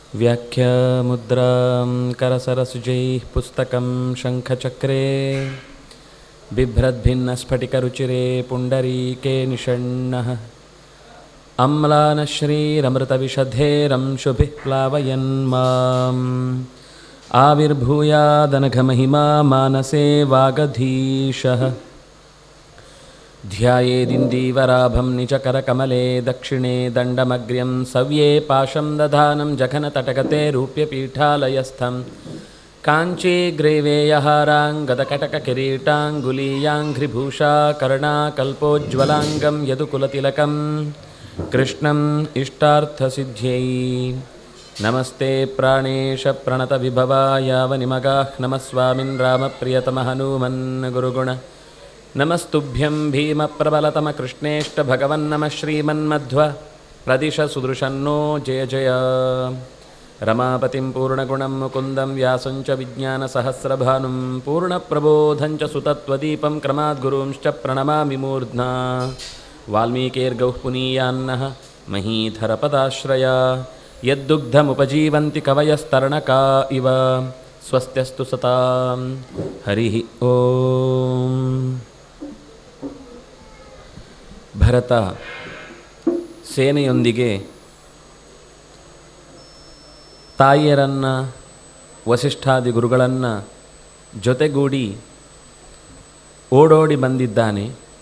व्याख्यामुद्रां करसरसुजैः पुस्तकं शङ्खचक्रे बिभ्रद्भिन्नस्फटिकरुचिरे पुण्डरीके निषण्णः अम्लानश्रीरमृतविशधेरंशुभिः प्लावयन् माम् आविर्भूयादनघमहिमा मानसे वागधीशः ध्यायेदिन्दीवराभं निजकरकमले दक्षिणे दण्डमग्र्यं सव्ये पाशं दधानं जघनतटगते रूप्यपीठालयस्थं काञ्चीग्रैवेयहाराङ्गदकटककिरीटाङ्गुलीयाङ्घ्रिभूषा कर्णाकल्पोज्ज्वलाङ्गं यदुकुलतिलकं कृष्णम् इष्टार्थसिद्ध्यै नमस्ते प्राणेशप्रणतविभवायावनिमगाः नमः स्वामिन् रामप्रियतमहनूमन् गुरुगुण नमस्तुभ्यं भीमप्रबलतमकृष्णेष्टभगवन्नमः श्रीमन्मध्व प्रदिश सुदृशन्नो जय जय रमापतिं पूर्णगुणं मुकुन्दं व्यासं च विज्ञानसहस्रभानुं पूर्णप्रबोधं च सुतत्वदीपं क्रमाद्गुरूंश्च प्रणमामि मूर्ध्ना वाल्मीकिर्गौः पुनीयान्नः महीधरपदाश्रया यद्दुग्धमुपजीवन्ति कवयस्तरणका इव ಸ್ವಸ್ತ್ಯಸ್ತು ಸತಾಂ ಹರಿ ಓಂ ಭರತ ಸೇನೆಯೊಂದಿಗೆ ತಾಯಿಯರನ್ನು ವಸಿಷ್ಠಾದಿ ಗುರುಗಳನ್ನು ಜೊತೆಗೂಡಿ ಓಡೋಡಿ ಬಂದಿದ್ದಾನೆ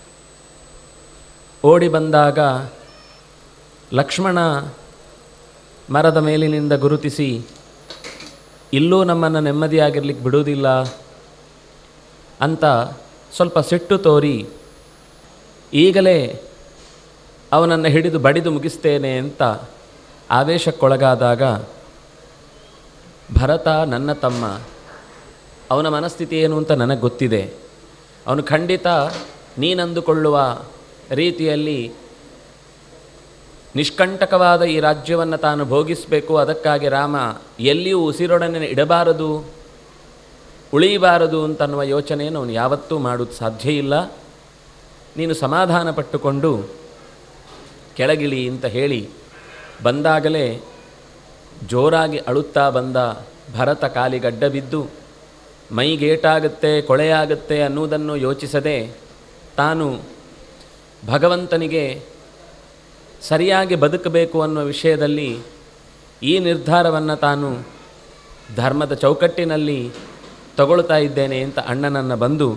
ಓಡಿ ಬಂದಾಗ ಲಕ್ಷ್ಮಣ ಮರದ ಮೇಲಿನಿಂದ ಗುರುತಿಸಿ ಇಲ್ಲೂ ನಮ್ಮನ್ನು ನೆಮ್ಮದಿಯಾಗಿರ್ಲಿಕ್ಕೆ ಬಿಡುವುದಿಲ್ಲ ಅಂತ ಸ್ವಲ್ಪ ಸಿಟ್ಟು ತೋರಿ ಈಗಲೇ ಅವನನ್ನು ಹಿಡಿದು ಬಡಿದು ಮುಗಿಸ್ತೇನೆ ಅಂತ ಆವೇಶಕ್ಕೊಳಗಾದಾಗ ಭರತ ನನ್ನ ತಮ್ಮ ಅವನ ಮನಸ್ಥಿತಿ ಏನು ಅಂತ ನನಗೆ ಗೊತ್ತಿದೆ ಅವನು ಖಂಡಿತ ನೀನಂದುಕೊಳ್ಳುವ ರೀತಿಯಲ್ಲಿ ನಿಷ್ಕಂಟಕವಾದ ಈ ರಾಜ್ಯವನ್ನು ತಾನು ಭೋಗಿಸಬೇಕು ಅದಕ್ಕಾಗಿ ರಾಮ ಎಲ್ಲಿಯೂ ಉಸಿರೊಡನೆ ಇಡಬಾರದು ಉಳಿಯಬಾರದು ಅಂತನ್ನುವ ಯೋಚನೆಯನ್ನು ಅವನು ಯಾವತ್ತೂ ಮಾಡೋದು ಸಾಧ್ಯ ಇಲ್ಲ ನೀನು ಸಮಾಧಾನ ಪಟ್ಟುಕೊಂಡು ಕೆಳಗಿಳಿ ಅಂತ ಹೇಳಿ ಬಂದಾಗಲೇ ಜೋರಾಗಿ ಅಳುತ್ತಾ ಬಂದ ಭರತ ಕಾಲಿಗಡ್ಡ ಬಿದ್ದು ಮೈಗೇಟಾಗುತ್ತೆ ಕೊಳೆಯಾಗುತ್ತೆ ಅನ್ನುವುದನ್ನು ಯೋಚಿಸದೆ ತಾನು ಭಗವಂತನಿಗೆ ಸರಿಯಾಗಿ ಬದುಕಬೇಕು ಅನ್ನುವ ವಿಷಯದಲ್ಲಿ ಈ ನಿರ್ಧಾರವನ್ನು ತಾನು ಧರ್ಮದ ಚೌಕಟ್ಟಿನಲ್ಲಿ ತಗೊಳ್ತಾ ಇದ್ದೇನೆ ಅಂತ ಅಣ್ಣನನ್ನು ಬಂದು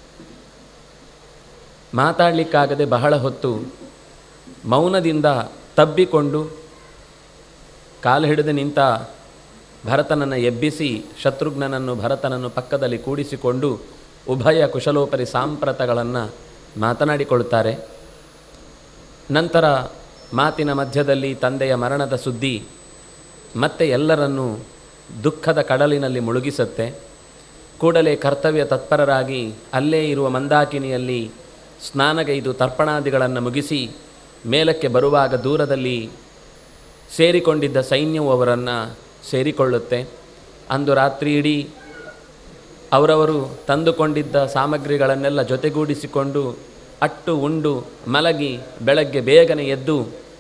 ಮಾತಾಡಲಿಕ್ಕಾಗದೆ ಬಹಳ ಹೊತ್ತು ಮೌನದಿಂದ ತಬ್ಬಿಕೊಂಡು ಕಾಲು ಹಿಡಿದು ನಿಂತ ಭರತನನ್ನು ಎಬ್ಬಿಸಿ ಶತ್ರುಘ್ನನನ್ನು ಭರತನನ್ನು ಪಕ್ಕದಲ್ಲಿ ಕೂಡಿಸಿಕೊಂಡು ಉಭಯ ಕುಶಲೋಪರಿ ಸಾಂಪ್ರತಗಳನ್ನು ಮಾತನಾಡಿಕೊಳ್ಳುತ್ತಾರೆ ನಂತರ ಮಾತಿನ ಮಧ್ಯದಲ್ಲಿ ತಂದೆಯ ಮರಣದ ಸುದ್ದಿ ಮತ್ತೆ ಎಲ್ಲರನ್ನೂ ದುಃಖದ ಕಡಲಿನಲ್ಲಿ ಮುಳುಗಿಸುತ್ತೆ ಕೂಡಲೇ ಕರ್ತವ್ಯ ತತ್ಪರರಾಗಿ ಅಲ್ಲೇ ಇರುವ ಮಂದಾಕಿನಿಯಲ್ಲಿ ಸ್ನಾನಗೈದು ತರ್ಪಣಾದಿಗಳನ್ನು ಮುಗಿಸಿ ಮೇಲಕ್ಕೆ ಬರುವಾಗ ದೂರದಲ್ಲಿ ಸೇರಿಕೊಂಡಿದ್ದ ಸೈನ್ಯವು ಅವರನ್ನು ಸೇರಿಕೊಳ್ಳುತ್ತೆ ಅಂದು ರಾತ್ರಿ ಇಡೀ ಅವರವರು ತಂದುಕೊಂಡಿದ್ದ ಸಾಮಗ್ರಿಗಳನ್ನೆಲ್ಲ ಜೊತೆಗೂಡಿಸಿಕೊಂಡು ಅಟ್ಟು ಉಂಡು ಮಲಗಿ ಬೆಳಗ್ಗೆ ಬೇಗನೆ ಎದ್ದು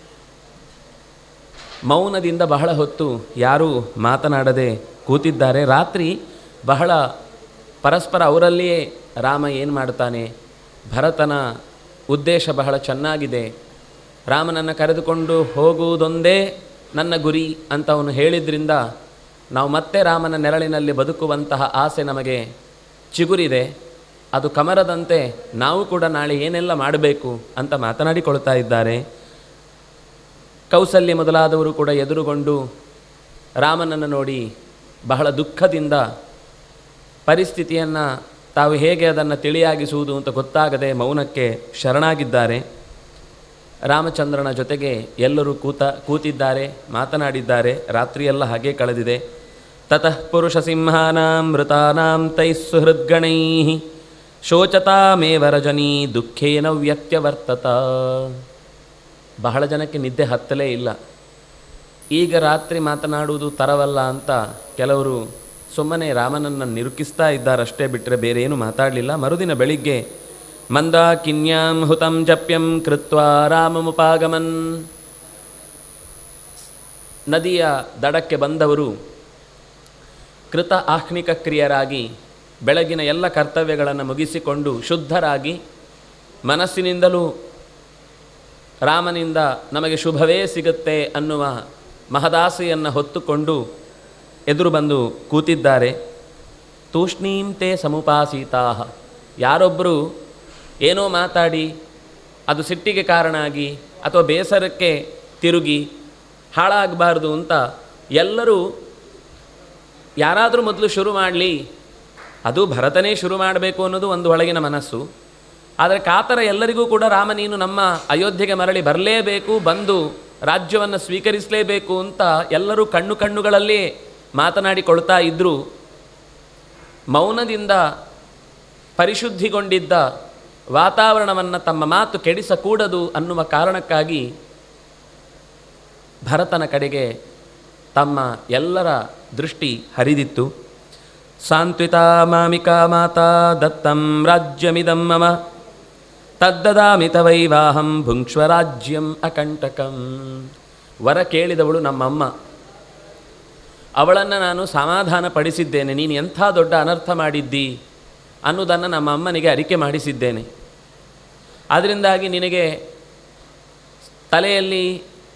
ಮೌನದಿಂದ ಬಹಳ ಹೊತ್ತು ಯಾರೂ ಮಾತನಾಡದೆ ಕೂತಿದ್ದಾರೆ ರಾತ್ರಿ ಬಹಳ ಪರಸ್ಪರ ಅವರಲ್ಲಿಯೇ ರಾಮ ಏನು ಮಾಡ್ತಾನೆ ಭರತನ ಉದ್ದೇಶ ಬಹಳ ಚೆನ್ನಾಗಿದೆ ರಾಮನನ್ನು ಕರೆದುಕೊಂಡು ಹೋಗುವುದೊಂದೇ ನನ್ನ ಗುರಿ ಅಂತ ಅವನು ಹೇಳಿದ್ರಿಂದ ನಾವು ಮತ್ತೆ ರಾಮನ ನೆರಳಿನಲ್ಲಿ ಬದುಕುವಂತಹ ಆಸೆ ನಮಗೆ ಚಿಗುರಿದೆ ಅದು ಕಮರದಂತೆ ನಾವು ಕೂಡ ನಾಳೆ ಏನೆಲ್ಲ ಮಾಡಬೇಕು ಅಂತ ಮಾತನಾಡಿಕೊಳ್ತಾ ಇದ್ದಾರೆ ಕೌಸಲ್ಯ ಮೊದಲಾದವರು ಕೂಡ ಎದುರುಗೊಂಡು ರಾಮನನ್ನು ನೋಡಿ ಬಹಳ ದುಃಖದಿಂದ ಪರಿಸ್ಥಿತಿಯನ್ನು ತಾವು ಹೇಗೆ ಅದನ್ನು ತಿಳಿಯಾಗಿಸುವುದು ಅಂತ ಗೊತ್ತಾಗದೆ ಮೌನಕ್ಕೆ ಶರಣಾಗಿದ್ದಾರೆ ರಾಮಚಂದ್ರನ ಜೊತೆಗೆ ಎಲ್ಲರೂ ಕೂತ ಕೂತಿದ್ದಾರೆ ಮಾತನಾಡಿದ್ದಾರೆ ರಾತ್ರಿಯೆಲ್ಲ ಹಾಗೆ ಕಳೆದಿದೆ ತತಃ ಪುರುಷ ಸಿಂಹಾನಾಂ ಮೃತಾನಾಂ ತೈಃ ಸುಹೃದ್ಗಣೈ ಶೋಚತಾಮೇವ ರಜನಿ ದುಃಖೇನ ವ್ಯಕ್ತ್ಯವರ್ತತ ಬಹಳ ಜನಕ್ಕೆ ನಿದ್ದೆ ಹತ್ತಲೇ ಇಲ್ಲ ಈಗ ರಾತ್ರಿ ಮಾತನಾಡುವುದು ತರವಲ್ಲ ಅಂತ ಕೆಲವರು ಸುಮ್ಮನೆ ರಾಮನನ್ನು ನಿರುಕಿಸ್ತಾ ಇದ್ದಾರಷ್ಟೇ ಬಿಟ್ಟರೆ ಬೇರೆ ಏನು ಮಾತಾಡಲಿಲ್ಲ ಮರುದಿನ ಬೆಳಿಗ್ಗೆ ಮಂದಾಕಿನ್ಯಾಂ ಹುತಂ ಜಪ್ಯಂ ಕೃತ್ವಾ ರಾಮಮುಪಾಗಮನ್ ನದಿಯ ದಡಕ್ಕೆ ಬಂದವರು ಕೃತ ಆಹ್ನಿಕ ಕ್ರಿಯರಾಗಿ ಬೆಳಗಿನ ಎಲ್ಲ ಕರ್ತವ್ಯಗಳನ್ನು ಮುಗಿಸಿಕೊಂಡು ಶುದ್ಧರಾಗಿ ಮನಸ್ಸಿನಿಂದಲೂ ರಾಮನಿಂದ ನಮಗೆ ಶುಭವೇ ಸಿಗುತ್ತೆ ಅನ್ನುವ ಮಹದಾಸೆಯನ್ನು ಹೊತ್ತುಕೊಂಡು ಎದುರು ಬಂದು ಕೂತಿದ್ದಾರೆ ತೂಷ್ಣೀಂತೆ ಸಮುಪಾಸೀತಾ ಯಾರೊಬ್ಬರು ಏನೋ ಮಾತಾಡಿ ಅದು ಸಿಟ್ಟಿಗೆ ಕಾರಣ ಆಗಿ ಅಥವಾ ಬೇಸರಕ್ಕೆ ತಿರುಗಿ ಹಾಳಾಗಬಾರ್ದು ಅಂತ ಎಲ್ಲರೂ ಯಾರಾದರೂ ಮೊದಲು ಶುರು ಮಾಡಲಿ ಅದು ಭರತನೇ ಶುರು ಮಾಡಬೇಕು ಅನ್ನೋದು ಒಂದು ಒಳಗಿನ ಮನಸ್ಸು ಆದರೆ ಕಾತರ ಎಲ್ಲರಿಗೂ ಕೂಡ ರಾಮ ನೀನು ನಮ್ಮ ಅಯೋಧ್ಯೆಗೆ ಮರಳಿ ಬರಲೇಬೇಕು ಬಂದು ರಾಜ್ಯವನ್ನು ಸ್ವೀಕರಿಸಲೇಬೇಕು ಅಂತ ಎಲ್ಲರೂ ಕಣ್ಣು ಕಣ್ಣುಗಳಲ್ಲೇ ಮಾತನಾಡಿಕೊಳ್ತಾ ಇದ್ದರು ಮೌನದಿಂದ ಪರಿಶುದ್ಧಿಗೊಂಡಿದ್ದ ವಾತಾವರಣವನ್ನು ತಮ್ಮ ಮಾತು ಕೆಡಿಸಕೂಡದು ಅನ್ನುವ ಕಾರಣಕ್ಕಾಗಿ ಭರತನ ಕಡೆಗೆ ತಮ್ಮ ಎಲ್ಲರ ದೃಷ್ಟಿ ಹರಿದಿತ್ತು ಸಾಂತ್ವಿತಾ ಮಾಮಿಕಾ ಮಾತಾ ದತ್ತಂ ರಾಜ್ಯಮಿದಂ ಮಮ ತದ್ದದಾಮಿ ತವೈವಾಹಂ ಭುಂಕ್ಷ್ವ ರಾಜ್ಯಂ ಅಕಂಟಕಂ ವರ ಕೇಳಿದವಳು ನಮ್ಮಮ್ಮ ಅವಳನ್ನು ನಾನು ಸಮಾಧಾನ ಪಡಿಸಿದ್ದೇನೆ ನೀನು ಎಂಥ ದೊಡ್ಡ ಅನರ್ಥ ಮಾಡಿದ್ದಿ ಅನ್ನೋದನ್ನು ನಮ್ಮ ಅಮ್ಮನಿಗೆ ಅರಿಕೆ ಮಾಡಿಸಿದ್ದೇನೆ ಅದರಿಂದಾಗಿ ನಿನಗೆ ತಲೆಯಲ್ಲಿ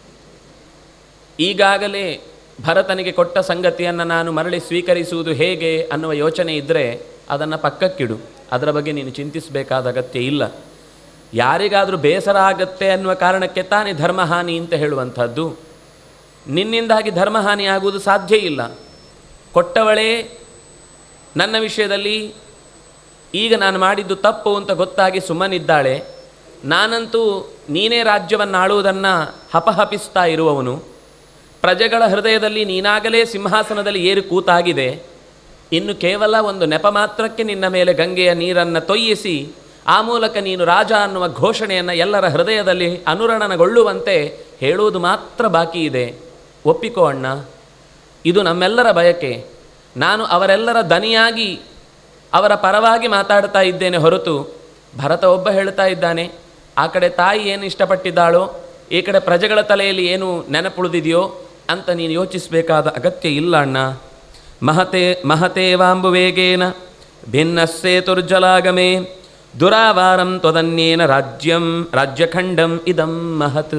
ಈಗಾಗಲೇ ಭರತನಿಗೆ ಕೊಟ್ಟ ಸಂಗತಿಯನ್ನು ನಾನು ಮರಳಿ ಸ್ವೀಕರಿಸುವುದು ಹೇಗೆ ಅನ್ನುವ ಯೋಚನೆ ಇದ್ದರೆ ಅದನ್ನು ಪಕ್ಕಕ್ಕಿಡು ಅದರ ಬಗ್ಗೆ ನೀನು ಚಿಂತಿಸಬೇಕಾದ ಅಗತ್ಯ ಇಲ್ಲ ಯಾರಿಗಾದರೂ ಬೇಸರ ಆಗತ್ತೆ ಅನ್ನುವ ಕಾರಣಕ್ಕೆ ತಾನೇ ಧರ್ಮಹಾನಿ ಅಂತ ಹೇಳುವಂಥದ್ದು ನಿನ್ನಿಂದಾಗಿ ಧರ್ಮಹಾನಿ ಆಗುವುದು ಸಾಧ್ಯ ಇಲ್ಲ ಕೊಟ್ಟವಳೇ ನನ್ನ ವಿಷಯದಲ್ಲಿ ಈಗ ನಾನು ಮಾಡಿದ್ದು ತಪ್ಪು ಅಂತ ಗೊತ್ತಾಗಿ ಸುಮ್ಮನಿದ್ದಾಳೆ ನಾನಂತೂ ನೀನೇ ರಾಜ್ಯವನ್ನು ಆಳುವುದನ್ನು ಹಪಹಪಿಸ್ತಾ ಇರುವವನು ಪ್ರಜೆಗಳ ಹೃದಯದಲ್ಲಿ ನೀನಾಗಲೇ ಸಿಂಹಾಸನದಲ್ಲಿ ಏರಿ ಕೂತಾಗಿದೆ ಇನ್ನು ಕೇವಲ ಒಂದು ನೆಪ ಮಾತ್ರಕ್ಕೆ ನಿನ್ನ ಮೇಲೆ ಗಂಗೆಯ ನೀರನ್ನು ತೊಯ್ಯಿಸಿ ಆ ಮೂಲಕ ನೀನು ರಾಜ ಅನ್ನುವ ಘೋಷಣೆಯನ್ನು ಎಲ್ಲರ ಹೃದಯದಲ್ಲಿ ಅನುರಣನಗೊಳ್ಳುವಂತೆ ಹೇಳುವುದು ಮಾತ್ರ ಬಾಕಿ ಇದೆ ಒಪ್ಪಿಕೋ ಅಣ್ಣ ಇದು ನಮ್ಮೆಲ್ಲರ ಬಯಕೆ ನಾನು ಅವರೆಲ್ಲರ ದನಿಯಾಗಿ ಅವರ ಪರವಾಗಿ ಮಾತಾಡ್ತಾ ಇದ್ದೇನೆ ಹೊರತು ಭರತ ಒಬ್ಬ ಹೇಳ್ತಾ ಇದ್ದಾನೆ ಆ ಕಡೆ ತಾಯಿ ಏನು ಇಷ್ಟಪಟ್ಟಿದ್ದಾಳೋ ಈ ಕಡೆ ಪ್ರಜೆಗಳ ತಲೆಯಲ್ಲಿ ಏನು ನೆನಪುಳಿದಿದೆಯೋ ಅಂತ ನೀನು ಯೋಚಿಸಬೇಕಾದ ಅಗತ್ಯ ಇಲ್ಲ ಅಣ್ಣ ಮಹತೆ ಮಹತೇವಾಂಬುವೇಗೇನ ಭಿನ್ನಸ್ಸೇತುರ್ಜಲಾಗಮೇ ದುರಾವಾರಂ ತ್ವದನ್ಯೇನ ರಾಜ್ಯಂ ರಾಜ್ಯಖಂಡಂ ಇದಂ ಮಹತ್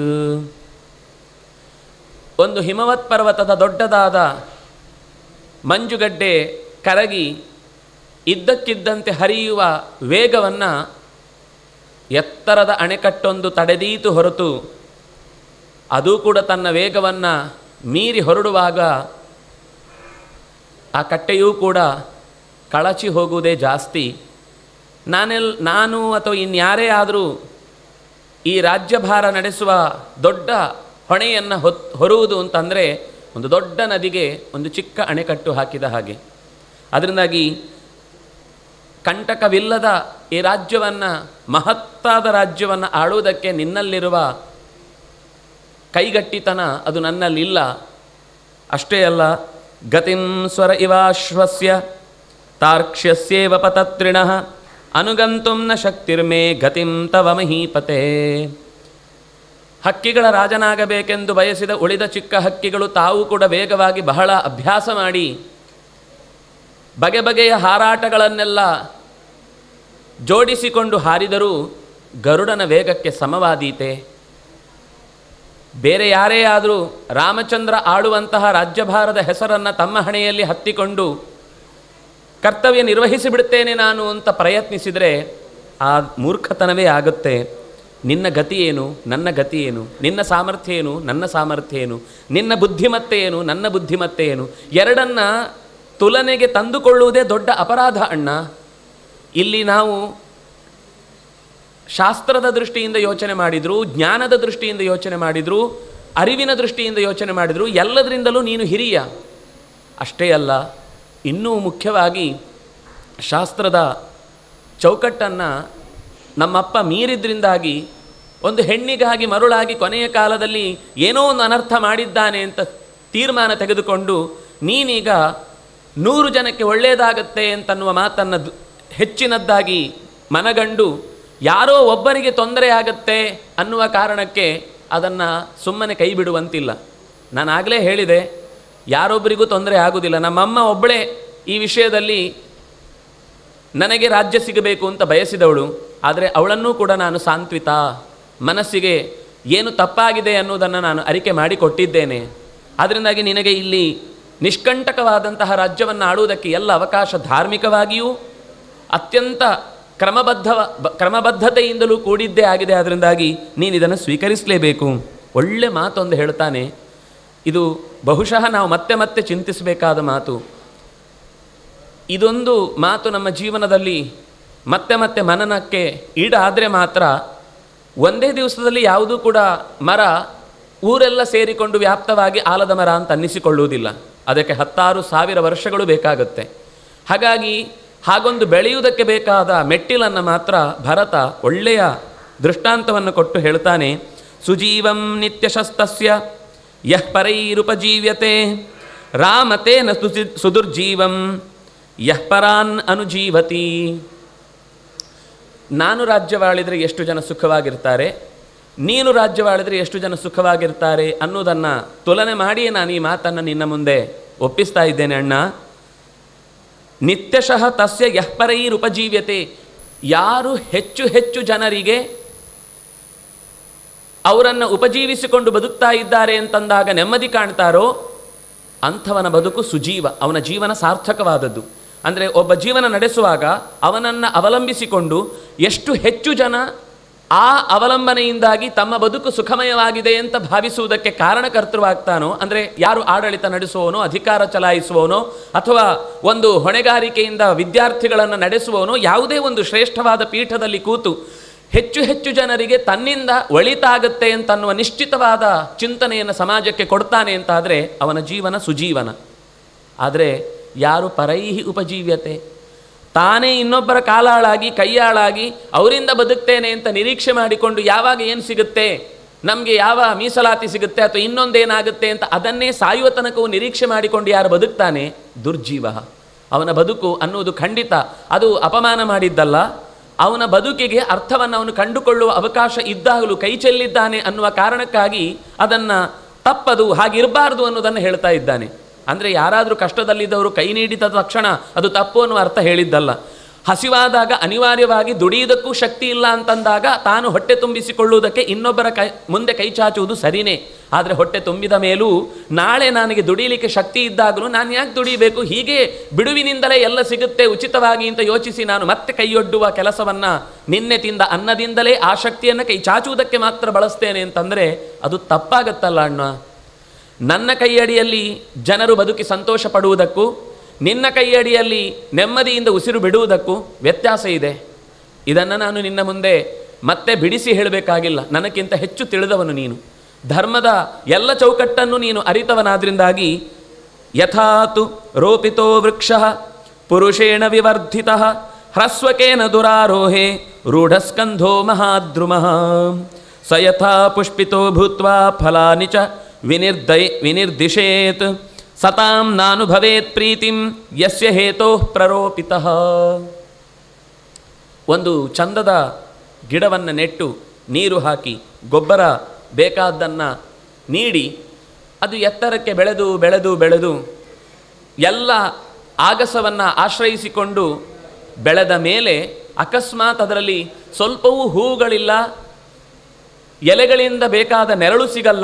ಒಂದು ಹಿಮವತ್ ಪರ್ವತದ ದೊಡ್ಡದಾದ ಮಂಜುಗಡ್ಡೆ ಕರಗಿ ಇದ್ದಕ್ಕಿದ್ದಂತೆ ಹರಿಯುವ ವೇಗವನ್ನು ಎತ್ತರದ ಅಣೆಕಟ್ಟೊಂದು ತಡೆದೀತು ಹೊರತು ಅದು ಕೂಡ ತನ್ನ ವೇಗವನ್ನು ಮೀರಿ ಹೊರಡುವಾಗ ಆ ಕಟ್ಟೆಯೂ ಕೂಡ ಕಳಚಿ ಹೋಗುವುದೇ ಜಾಸ್ತಿ ನಾನೆಲ್ ನಾನು ಅಥವಾ ಇನ್ಯಾರೇ ಆದರೂ ಈ ರಾಜ್ಯಭಾರ ನಡೆಸುವ ದೊಡ್ಡ ಹೊಣೆಯನ್ನು ಹೊತ್ ಹೊರುವುದು ಅಂತಂದರೆ ಒಂದು ದೊಡ್ಡ ನದಿಗೆ ಒಂದು ಚಿಕ್ಕ ಅಣೆಕಟ್ಟು ಹಾಕಿದ ಹಾಗೆ ಅದರಿಂದಾಗಿ ಕಂಟಕವಿಲ್ಲದ ಈ ರಾಜ್ಯವನ್ನು ಮಹತ್ತಾದ ರಾಜ್ಯವನ್ನು ಆಳುವುದಕ್ಕೆ ನಿನ್ನಲ್ಲಿರುವ ಕೈಗಟ್ಟಿತನ ಅದು ನನ್ನಲ್ಲಿಲ್ಲ ಅಷ್ಟೇ ಅಲ್ಲ ಗತಿಂ ಸ್ವರ ಇವಾಶ್ವಸ್ಯ ತಾರ್ಕ್ಷ್ಯಸ್ಯೇವ ಪತತ್ರಿಣಃ ಅನುಗಂತುಂ ನ ಶಕ್ತಿರ್ಮೇ ಗತಿಂ ತವ ಮಹೀಪತೆ ಹಕ್ಕಿಗಳ ರಾಜನಾಗಬೇಕೆಂದು ಬಯಸಿದ ಉಳಿದ ಚಿಕ್ಕ ಹಕ್ಕಿಗಳು ತಾವು ಕೂಡ ವೇಗವಾಗಿ ಬಹಳ ಅಭ್ಯಾಸ ಮಾಡಿ ಬಗೆ ಬಗೆಯ ಹಾರಾಟಗಳನ್ನೆಲ್ಲ ಜೋಡಿಸಿಕೊಂಡು ಹಾರಿದರೂ ಗರುಡನ ವೇಗಕ್ಕೆ ಸಮವಾದೀತೆ ಬೇರೆ ಯಾರೇ ಆದರೂ ರಾಮಚಂದ್ರ ಆಳುವಂತಹ ರಾಜ್ಯಭಾರದ ಹೆಸರನ್ನು ತಮ್ಮ ಹಣೆಯಲ್ಲಿ ಹತ್ತಿಕೊಂಡು ಕರ್ತವ್ಯ ನಿರ್ವಹಿಸಿ ಬಿಡ್ತೇನೆ ನಾನು ಅಂತ ಪ್ರಯತ್ನಿಸಿದರೆ ಆ ಮೂರ್ಖತನವೇ ಆಗುತ್ತೆ ನಿನ್ನ ಗತಿ ಏನು ನನ್ನ ಗತಿ ಏನು ನಿನ್ನ ಸಾಮರ್ಥ್ಯ ಏನು ನನ್ನ ಸಾಮರ್ಥ್ಯ ಏನು ನಿನ್ನ ಬುದ್ಧಿಮತ್ತೆ ಏನು ನನ್ನ ಬುದ್ಧಿಮತ್ತೆ ಏನು ಎರಡನ್ನ ತುಲನೆಗೆ ತಂದುಕೊಳ್ಳುವುದೇ ದೊಡ್ಡ ಅಪರಾಧ ಅಣ್ಣ ಇಲ್ಲಿ ನಾವು ಶಾಸ್ತ್ರದ ದೃಷ್ಟಿಯಿಂದ ಯೋಚನೆ ಮಾಡಿದ್ರು ಜ್ಞಾನದ ದೃಷ್ಟಿಯಿಂದ ಯೋಚನೆ ಮಾಡಿದ್ರು ಅರಿವಿನ ದೃಷ್ಟಿಯಿಂದ ಯೋಚನೆ ಮಾಡಿದ್ರು ಎಲ್ಲದರಿಂದಲೂ ನೀನು ಹಿರಿಯ ಅಷ್ಟೇ ಅಲ್ಲ ಇನ್ನೂ ಮುಖ್ಯವಾಗಿ ಶಾಸ್ತ್ರದ ಚೌಕಟ್ಟನ್ನು ನಮ್ಮಪ್ಪ ಮೀರಿದ್ರಿಂದಾಗಿ ಒಂದು ಹೆಣ್ಣಿಗಾಗಿ ಮರುಳಾಗಿ ಕೊನೆಯ ಕಾಲದಲ್ಲಿ ಏನೋ ಒಂದು ಅನರ್ಥ ಮಾಡಿದ್ದಾನೆ ಅಂತ ತೀರ್ಮಾನ ತೆಗೆದುಕೊಂಡು ನೀನೀಗ ನೂರು ಜನಕ್ಕೆ ಒಳ್ಳೆಯದಾಗತ್ತೆ ಅಂತನ್ನುವ ಮಾತನ್ನು ದ್- ಹೆಚ್ಚಿನದ್ದಾಗಿ ಮನಗಂಡು ಯಾರೋ ಒಬ್ಬರಿಗೆ ತೊಂದರೆ ಆಗತ್ತೆ ಅನ್ನುವ ಕಾರಣಕ್ಕೆ ಅದನ್ನು ಸುಮ್ಮನೆ ಕೈ ಬಿಡುವಂತಿಲ್ಲ ನಾನು ಆಗಲೇ ಹೇಳಿದೆ ಯಾರೊಬ್ಬರಿಗೂ ತೊಂದರೆ ಆಗುವುದಿಲ್ಲ ನಮ್ಮಮ್ಮ ಒಬ್ಬಳೇ ಈ ವಿಷಯದಲ್ಲಿ ನನಗೆ ರಾಜ್ಯ ಸಿಗಬೇಕು ಅಂತ ಬಯಸಿದವಳು ಆದರೆ ಅವಳನ್ನೂ ಕೂಡ ನಾನು ಸಾಂತ್ವಿತ ಮನಸ್ಸಿಗೆ ಏನು ತಪ್ಪಾಗಿದೆ ಅನ್ನೋದನ್ನು ನಾನು ಅರಿಕೆ ಮಾಡಿಕೊಟ್ಟಿದ್ದೇನೆ ಅದರಿಂದಾಗಿ ನಿನಗೆ ಇಲ್ಲಿ ನಿಷ್ಕಂಟಕವಾದಂತಹ ರಾಜ್ಯವನ್ನು ಆಡುವುದಕ್ಕೆ ಎಲ್ಲ ಅವಕಾಶ ಧಾರ್ಮಿಕವಾಗಿಯೂ ಅತ್ಯಂತ ಕ್ರಮಬದ್ಧ ಬ- ಕ್ರಮಬದ್ಧತೆಯಿಂದಲೂ ಕೂಡಿದ್ದೇ ಆಗಿದೆ ಅದರಿಂದಾಗಿ ನೀನು ಇದನ್ನು ಸ್ವೀಕರಿಸಲೇಬೇಕು ಒಳ್ಳೆ ಮಾತೊಂದು ಹೇಳ್ತಾನೆ ಇದು ಬಹುಶಃ ನಾವು ಮತ್ತೆ ಮತ್ತೆ ಚಿಂತಿಸಬೇಕಾದ ಮಾತು ಇದೊಂದು ಮಾತು ನಮ್ಮ ಜೀವನದಲ್ಲಿ ಮತ್ತೆ ಮತ್ತೆ ಮನನಕ್ಕೆ ಈಡಾದರೆ ಮಾತ್ರ ಒಂದೇ ದಿವಸದಲ್ಲಿ ಯಾವುದೂ ಕೂಡ ಮರ ಊರೆಲ್ಲ ಸೇರಿಕೊಂಡು ವ್ಯಾಪ್ತವಾಗಿ ಆಲದ ಮರ ಅಂತ ಅನ್ನಿಸಿಕೊಳ್ಳುವುದಿಲ್ಲ ಅದಕ್ಕೆ ಹತ್ತಾರು ಸಾವಿರ ವರ್ಷಗಳು ಬೇಕಾಗುತ್ತೆ ಹಾಗಾಗಿ ಹಾಗೊಂದು ಬೆಳೆಯುವುದಕ್ಕೆ ಬೇಕಾದ ಮೆಟ್ಟಿಲನ್ನು ಮಾತ್ರ ಭರತ ಒಳ್ಳೆಯ ದೃಷ್ಟಾಂತವನ್ನು ಕೊಟ್ಟು ಹೇಳ್ತಾನೆ ಸುಜೀವಂ ನಿತ್ಯಶಸ್ತಸ್ಯ ಯಃ ಪರೈರುಪಜೀವ್ಯತೆ ರಾಮತೇನ ಸುಜಿ ಸುದುರ್ಜೀವಂ ಯಃ ಪರಾನ್ ಅನುಜೀವತಿ ನಾನು ರಾಜ್ಯವಾಳಿದರೆ ಎಷ್ಟು ಜನ ಸುಖವಾಗಿರ್ತಾರೆ ನೀನು ರಾಜ್ಯವಾಳಿದರೆ ಎಷ್ಟು ಜನ ಸುಖವಾಗಿರ್ತಾರೆ ಅನ್ನೋದನ್ನು ತುಲನೆ ಮಾಡಿಯೇ ನಾನು ಈ ಮಾತನ್ನು ನಿನ್ನ ಮುಂದೆ ಒಪ್ಪಿಸ್ತಾ ಇದ್ದೇನೆ ಅಣ್ಣ ನಿತ್ಯಶಃ ತಸ್ಯ ಯಃಪರೈರುಪಜೀವ್ಯತೆ ಯಾರು ಹೆಚ್ಚು ಹೆಚ್ಚು ಜನರಿಗೆ ಅವರನ್ನು ಉಪಜೀವಿಸಿಕೊಂಡು ಬದುಕ್ತಾ ಇದ್ದಾರೆ ಅಂತಂದಾಗ ನೆಮ್ಮದಿ ಕಾಣ್ತಾರೋ ಅಂಥವನ ಬದುಕು ಸುಜೀವ ಅವನ ಜೀವನ ಸಾರ್ಥಕವಾದದ್ದು ಅಂದರೆ ಒಬ್ಬ ಜೀವನ ನಡೆಸುವಾಗ ಅವನನ್ನು ಅವಲಂಬಿಸಿಕೊಂಡು ಎಷ್ಟು ಹೆಚ್ಚು ಜನ ಆ ಅವಲಂಬನೆಯಿಂದಾಗಿ ತಮ್ಮ ಬದುಕು ಸುಖಮಯವಾಗಿದೆ ಅಂತ ಭಾವಿಸುವುದಕ್ಕೆ ಕಾರಣಕರ್ತೃವಾಗ್ತಾನೋ ಅಂದರೆ ಯಾರು ಆಡಳಿತ ನಡೆಸುವವನೋ ಅಧಿಕಾರ ಚಲಾಯಿಸುವವನೋ ಅಥವಾ ಒಂದು ಹೊಣೆಗಾರಿಕೆಯಿಂದ ವಿದ್ಯಾರ್ಥಿಗಳನ್ನು ನಡೆಸುವವನೋ ಯಾವುದೇ ಒಂದು ಶ್ರೇಷ್ಠವಾದ ಪೀಠದಲ್ಲಿ ಕೂತು ಹೆಚ್ಚು ಹೆಚ್ಚು ಜನರಿಗೆ ತನ್ನಿಂದ ಒಳಿತಾಗತ್ತೆ ಅಂತನ್ನುವ ನಿಶ್ಚಿತವಾದ ಚಿಂತನೆಯನ್ನು ಸಮಾಜಕ್ಕೆ ಕೊಡ್ತಾನೆ ಅಂತಾದರೆ ಅವನ ಜೀವನ ಸುಜೀವನ ಆದರೆ ಯಾರು ಪರೈಹಿ ಉಪಜೀವ್ಯತೆ ತಾನೇ ಇನ್ನೊಬ್ಬರ ಕಾಲಾಳಾಗಿ ಕೈಯಾಳಾಗಿ ಅವರಿಂದ ಬದುಕ್ತೇನೆ ಅಂತ ನಿರೀಕ್ಷೆ ಮಾಡಿಕೊಂಡು ಯಾವಾಗ ಏನು ಸಿಗುತ್ತೆ ನಮಗೆ ಯಾವ ಮೀಸಲಾತಿ ಸಿಗುತ್ತೆ ಅಥವಾ ಇನ್ನೊಂದೇನಾಗುತ್ತೆ ಅಂತ ಅದನ್ನೇ ಸಾಯುವ ತನಕವೂ ನಿರೀಕ್ಷೆ ಮಾಡಿಕೊಂಡು ಯಾರು ಬದುಕ್ತಾನೆ ದುರ್ಜೀವ ಅವನ ಬದುಕು ಅನ್ನುವುದು ಖಂಡಿತ ಅದು ಅಪಮಾನ ಮಾಡಿದ್ದಲ್ಲ ಅವನ ಬದುಕಿಗೆ ಅರ್ಥವನ್ನು ಅವನು ಕಂಡುಕೊಳ್ಳುವ ಅವಕಾಶ ಇದ್ದಾಗಲೂ ಕೈ ಚೆಲ್ಲಿದ್ದಾನೆ ಅನ್ನುವ ಕಾರಣಕ್ಕಾಗಿ ಅದನ್ನು ತಪ್ಪದು ಹಾಗಿರಬಾರ್ದು ಅನ್ನೋದನ್ನು ಹೇಳ್ತಾ ಇದ್ದಾನೆ ಅಂದರೆ ಯಾರಾದರೂ ಕಷ್ಟದಲ್ಲಿದ್ದವರು ಕೈ ನೀಡಿದ ತಕ್ಷಣ ಅದು ತಪ್ಪು ಅನ್ನುವ ಅರ್ಥ ಹೇಳಿದ್ದಲ್ಲ ಹಸಿವಾದಾಗ ಅನಿವಾರ್ಯವಾಗಿ ದುಡಿಯುವುದಕ್ಕೂ ಶಕ್ತಿ ಇಲ್ಲ ಅಂತಂದಾಗ ತಾನು ಹೊಟ್ಟೆ ತುಂಬಿಸಿಕೊಳ್ಳುವುದಕ್ಕೆ ಇನ್ನೊಬ್ಬರ ಕೈ ಮುಂದೆ ಕೈ ಚಾಚುವುದು ಸರಿನೇ ಆದರೆ ಹೊಟ್ಟೆ ತುಂಬಿದ ಮೇಲೂ ನಾಳೆ ನನಗೆ ದುಡಿಯಲಿಕ್ಕೆ ಶಕ್ತಿ ಇದ್ದಾಗಲೂ ನಾನು ಯಾಕೆ ದುಡಿಬೇಕು ಹೀಗೆ ಬಿಡುವಿನಿಂದಲೇ ಎಲ್ಲ ಸಿಗುತ್ತೆ ಉಚಿತವಾಗಿ ಅಂತ ಯೋಚಿಸಿ ನಾನು ಮತ್ತೆ ಕೈಯೊಡ್ಡುವ ಕೆಲಸವನ್ನು ನಿನ್ನೆ ತಿಂದ ಅನ್ನದಿಂದಲೇ ಆ ಶಕ್ತಿಯನ್ನು ಕೈ ಚಾಚುವುದಕ್ಕೆ ಮಾತ್ರ ಬಳಸ್ತೇನೆ ಅಂತಂದರೆ ಅದು ತಪ್ಪಾಗತ್ತಲ್ಲ ಅಣ್ಣ ನನ್ನ ಕೈಯಡಿಯಲ್ಲಿ ಜನರು ಬದುಕಿ ಸಂತೋಷ ಪಡುವುದಕ್ಕೂ ನಿನ್ನ ಕೈಯಡಿಯಲ್ಲಿ ನೆಮ್ಮದಿಯಿಂದ ಉಸಿರು ಬಿಡುವುದಕ್ಕೂ ವ್ಯತ್ಯಾಸ ಇದೆ ಇದನ್ನು ನಾನು ನಿನ್ನ ಮುಂದೆ ಮತ್ತೆ ಬಿಡಿಸಿ ಹೇಳಬೇಕಾಗಿಲ್ಲ ನನಗಿಂತ ಹೆಚ್ಚು ತಿಳಿದವನು ನೀನು ಧರ್ಮದ ಎಲ್ಲ ಚೌಕಟ್ಟನ್ನು ನೀನು ಅರಿತವನಾದ್ರಿಂದಾಗಿ ಯಥಾತು ರೋಪಿತೋ ವೃಕ್ಷ ಪುರುಷೇಣ ವಿವರ್ಧಿತ ಹ್ರಸ್ವಕೇನ ದುರಾರೋಹೆ ರೂಢಸ್ಕಂಧೋ ಮಹಾದ್ರುಮಃ ಸ ಯಥಾ ಪುಷ್ಪಿತೋ ಭೂತ್ವಾ ಫಲಾನಿ ಚ ವಿನಿರ್ದಯ ವಿನಿರ್ದಿಶೇತ್ ಸತಾಂ ನಾನು ಭವೇತ್ ಪ್ರೀತಿಂ ಯಸ್ಯ ಹೇತೋ ಪ್ರರೋಪಿತಃ ಒಂದು ಚಂದದ ಗಿಡವನ್ನು ನೆಟ್ಟು ನೀರು ಹಾಕಿ ಗೊಬ್ಬರ ಬೇಕಾದ್ದನ್ನು ನೀಡಿ ಅದು ಎತ್ತರಕ್ಕೆ ಬೆಳೆದು ಬೆಳೆದು ಬೆಳೆದು ಎಲ್ಲ ಆಗಸವನ್ನು ಆಶ್ರಯಿಸಿಕೊಂಡು ಬೆಳೆದ ಮೇಲೆ ಅಕಸ್ಮಾತ್ ಅದರಲ್ಲಿ ಸ್ವಲ್ಪವೂ ಹೂವುಗಳಿಲ್ಲ ಎಲೆಗಳಿಂದ ಬೇಕಾದ ನೆರಳು ಸಿಗಲ್ಲ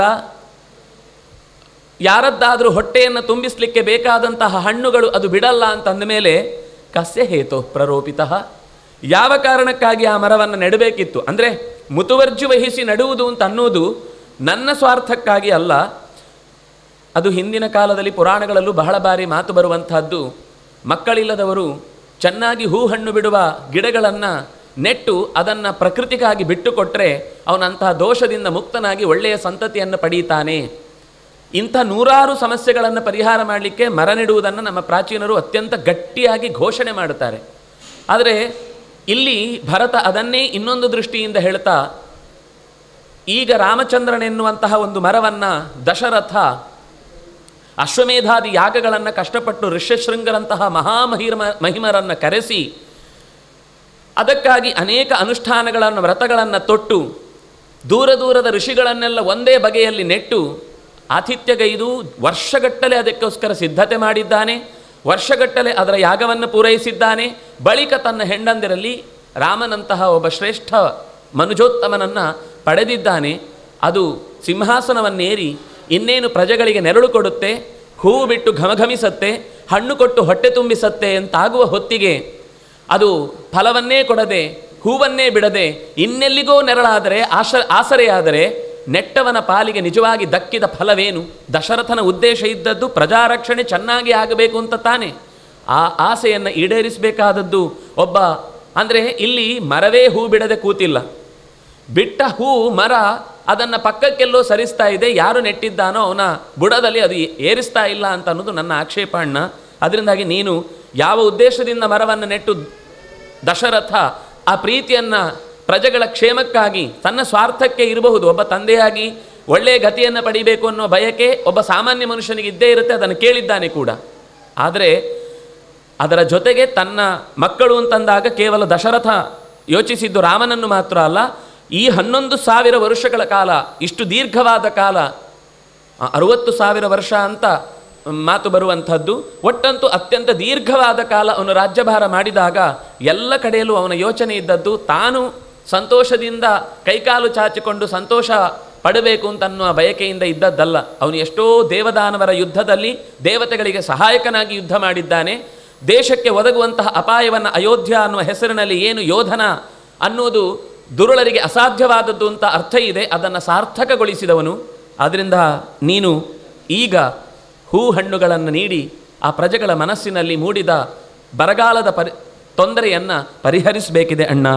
ಯಾರದ್ದಾದರೂ ಹೊಟ್ಟೆಯನ್ನು ತುಂಬಿಸಲಿಕ್ಕೆ ಬೇಕಾದಂತಹ ಹಣ್ಣುಗಳು ಅದು ಬಿಡಲ್ಲ ಅಂತಂದ ಮೇಲೆ ಕಸ್ಯ ಹೇತೋ ಪ್ರರೋಪಿತಃ ಯಾವ ಕಾರಣಕ್ಕಾಗಿ ಆ ಮರವನ್ನು ನೆಡಬೇಕಿತ್ತು ಅಂದರೆ ಮುತುವರ್ಜಿ ವಹಿಸಿ ನೆಡುವುದು ಅಂತ ಅನ್ನೋದು ನನ್ನ ಸ್ವಾರ್ಥಕ್ಕಾಗಿ ಅಲ್ಲ ಅದು ಹಿಂದಿನ ಕಾಲದಲ್ಲಿ ಪುರಾಣಗಳಲ್ಲೂ ಬಹಳ ಬಾರಿ ಮಾತು ಬರುವಂತಹದ್ದು ಮಕ್ಕಳಿಲ್ಲದವರು ಚೆನ್ನಾಗಿ ಹೂ ಹಣ್ಣು ಬಿಡುವ ಗಿಡಗಳನ್ನು ನೆಟ್ಟು ಅದನ್ನು ಪ್ರಕೃತಿಗಾಗಿ ಬಿಟ್ಟುಕೊಟ್ಟರೆ ಅವನಂತಹ ದೋಷದಿಂದ ಮುಕ್ತನಾಗಿ ಒಳ್ಳೆಯ ಸಂತತಿಯನ್ನು ಪಡೀತಾನೆ ಇಂಥ ನೂರಾರು ಸಮಸ್ಯೆಗಳನ್ನು ಪರಿಹಾರ ಮಾಡಲಿಕ್ಕೆ ಮರ ನೆಡುವುದನ್ನು ನಮ್ಮ ಪ್ರಾಚೀನರು ಅತ್ಯಂತ ಗಟ್ಟಿಯಾಗಿ ಘೋಷಣೆ ಮಾಡುತ್ತಾರೆ ಆದರೆ ಇಲ್ಲಿ ಭರತ ಅದನ್ನೇ ಇನ್ನೊಂದು ದೃಷ್ಟಿಯಿಂದ ಹೇಳ್ತಾ ಈಗ ರಾಮಚಂದ್ರನೆನ್ನುವಂತಹ ಒಂದು ಮರವನ್ನು ದಶರಥ ಅಶ್ವಮೇಧಾದಿ ಯಾಗಗಳನ್ನು ಕಷ್ಟಪಟ್ಟು ಋಷ್ಯಶೃಂಗರಂತಹ ಮಹಾಮಹಿಮ ಮಹಿಮರನ್ನು ಕರೆಸಿ ಅದಕ್ಕಾಗಿ ಅನೇಕ ಅನುಷ್ಠಾನಗಳನ್ನು ವ್ರತಗಳನ್ನು ತೊಟ್ಟು ದೂರ ದೂರದ ಋಷಿಗಳನ್ನೆಲ್ಲ ಒಂದೇ ಬಗೆಯಲ್ಲಿ ನೆಟ್ಟು ಆತಿಥ್ಯಗೈದು ವರ್ಷಗಟ್ಟಲೆ ಅದಕ್ಕೋಸ್ಕರ ಸಿದ್ಧತೆ ಮಾಡಿದ್ದಾನೆ ವರ್ಷಗಟ್ಟಲೆ ಅದರ ಯಾಗವನ್ನು ಪೂರೈಸಿದ್ದಾನೆ ಬಳಿಕ ತನ್ನ ಹೆಂಡಂದಿರಲ್ಲಿ ರಾಮನಂತಹ ಒಬ್ಬ ಶ್ರೇಷ್ಠ ಮನುಜೋತ್ತಮನನ್ನು ಪಡೆದಿದ್ದಾನೆ ಅದು ಸಿಂಹಾಸನವನ್ನೇರಿ ಇನ್ನೇನು ಪ್ರಜೆಗಳಿಗೆ ನೆರಳು ಕೊಡುತ್ತೆ ಹೂವು ಬಿಟ್ಟು ಘಮಘಮಿಸತ್ತೆ ಹಣ್ಣು ಕೊಟ್ಟು ಹೊಟ್ಟೆ ತುಂಬಿಸತ್ತೆ ಅಂತಾಗುವ ಹೊತ್ತಿಗೆ ಅದು ಫಲವನ್ನೇ ಕೊಡದೆ ಹೂವನ್ನೇ ಬಿಡದೆ ಇನ್ನೆಲ್ಲಿಗೋ ನೆರಳಾದರೆ ಆಶ ಆಸರೆಯಾದರೆ ನೆಟ್ಟವನ ಪಾಲಿಗೆ ನಿಜವಾಗಿ ದಕ್ಕಿದ ಫಲವೇನು ದಶರಥನ ಉದ್ದೇಶ ಇದ್ದದ್ದು ಪ್ರಜಾರಕ್ಷಣೆ ಚೆನ್ನಾಗಿ ಆಗಬೇಕು ಅಂತ ತಾನೆ ಆ ಆಸೆಯನ್ನು ಈಡೇರಿಸಬೇಕಾದದ್ದು ಒಬ್ಬ ಅಂದರೆ ಇಲ್ಲಿ ಮರವೇ ಹೂ ಬಿಡದೆ ಕೂತಿಲ್ಲ ಬಿಟ್ಟ ಹೂ ಮರ ಅದನ್ನು ಪಕ್ಕಕ್ಕೆಲ್ಲೋ ಸರಿಸ್ತಾ ಇದೆ ಯಾರು ನೆಟ್ಟಿದ್ದಾನೋ ಅವನ ಬುಡದಲ್ಲಿ ಅದು ಏರಿಸ್ತಾ ಇಲ್ಲ ಅಂತ ಅನ್ನೋದು ನನ್ನ ಆಕ್ಷೇಪ ಅಣ್ಣ ಅದರಿಂದಾಗಿ ನೀನು ಯಾವ ಉದ್ದೇಶದಿಂದ ಮರವನ್ನು ನೆಟ್ಟು ದಶರಥ ಆ ಪ್ರೀತಿಯನ್ನು ಪ್ರಜೆಗಳ ಕ್ಷೇಮಕ್ಕಾಗಿ ತನ್ನ ಸ್ವಾರ್ಥಕ್ಕೆ ಇರಬಹುದು ಒಬ್ಬ ತಂದೆಯಾಗಿ ಒಳ್ಳೆಯ ಗತಿಯನ್ನು ಪಡಿಬೇಕು ಅನ್ನೋ ಬಯಕೆ ಒಬ್ಬ ಸಾಮಾನ್ಯ ಮನುಷ್ಯನಿಗೆ ಇದ್ದೇ ಇರುತ್ತೆ ಅದನ್ನು ಕೇಳಿದ್ದಾನೆ ಕೂಡ ಆದರೆ ಅದರ ಜೊತೆಗೆ ತನ್ನ ಮಕ್ಕಳು ಅಂತಂದಾಗ ಕೇವಲ ದಶರಥ ಯೋಚಿಸಿದ್ದು ರಾಮನನ್ನು ಮಾತ್ರ ಅಲ್ಲ ಈ ಹನ್ನೊಂದು ಸಾವಿರ ವರ್ಷಗಳ ಕಾಲ ಇಷ್ಟು ದೀರ್ಘವಾದ ಕಾಲ ಆ, ಅರುವತ್ತು ಸಾವಿರ ವರ್ಷ ಅಂತ ಮಾತು ಬರುವಂಥದ್ದು ಒಟ್ಟಂತೂ ಅತ್ಯಂತ ದೀರ್ಘವಾದ ಕಾಲ ಅವನು ರಾಜ್ಯಭಾರ ಮಾಡಿದಾಗ ಎಲ್ಲ ಕಡೆಯಲ್ಲೂ ಅವನ ಯೋಚನೆ ಇದ್ದದ್ದು ತಾನು ಸಂತೋಷದಿಂದ ಕೈಕಾಲು ಚಾಚಿಕೊಂಡು ಸಂತೋಷ ಪಡಬೇಕು ಅಂತ ಅನ್ನುವ ಬಯಕೆಯಿಂದ ಇದ್ದದ್ದಲ್ಲ ಅವನು ಎಷ್ಟೋ ದೇವದಾನವರ ಯುದ್ಧದಲ್ಲಿ ದೇವತೆಗಳಿಗೆ ಸಹಾಯಕನಾಗಿ ಯುದ್ಧ ಮಾಡಿದ್ದಾನೆ ದೇಶಕ್ಕೆ ಒದಗುವಂತಹ ಅಪಾಯವನ್ನು ಅಯೋಧ್ಯ ಅನ್ನುವ ಹೆಸರಿನಲ್ಲಿ ಏನು ಯೋಧನ ಅನ್ನೋದು ದುರುಳರಿಗೆ ಅಸಾಧ್ಯವಾದದ್ದು ಅಂತ ಅರ್ಥ ಇದೆ ಅದನ್ನು ಸಾರ್ಥಕಗೊಳಿಸಿದವನು ಆದ್ದರಿಂದ ನೀನು ಈಗ ಹೂ ಹಣ್ಣುಗಳನ್ನು ನೀಡಿ ಆ ಪ್ರಜೆಗಳ ಮನಸ್ಸಿನಲ್ಲಿ ಮೂಡಿದ ಬರಗಾಲದ ಪರಿ ತೊಂದರೆಯನ್ನು ಪರಿಹರಿಸಬೇಕಿದೆ ಅಣ್ಣ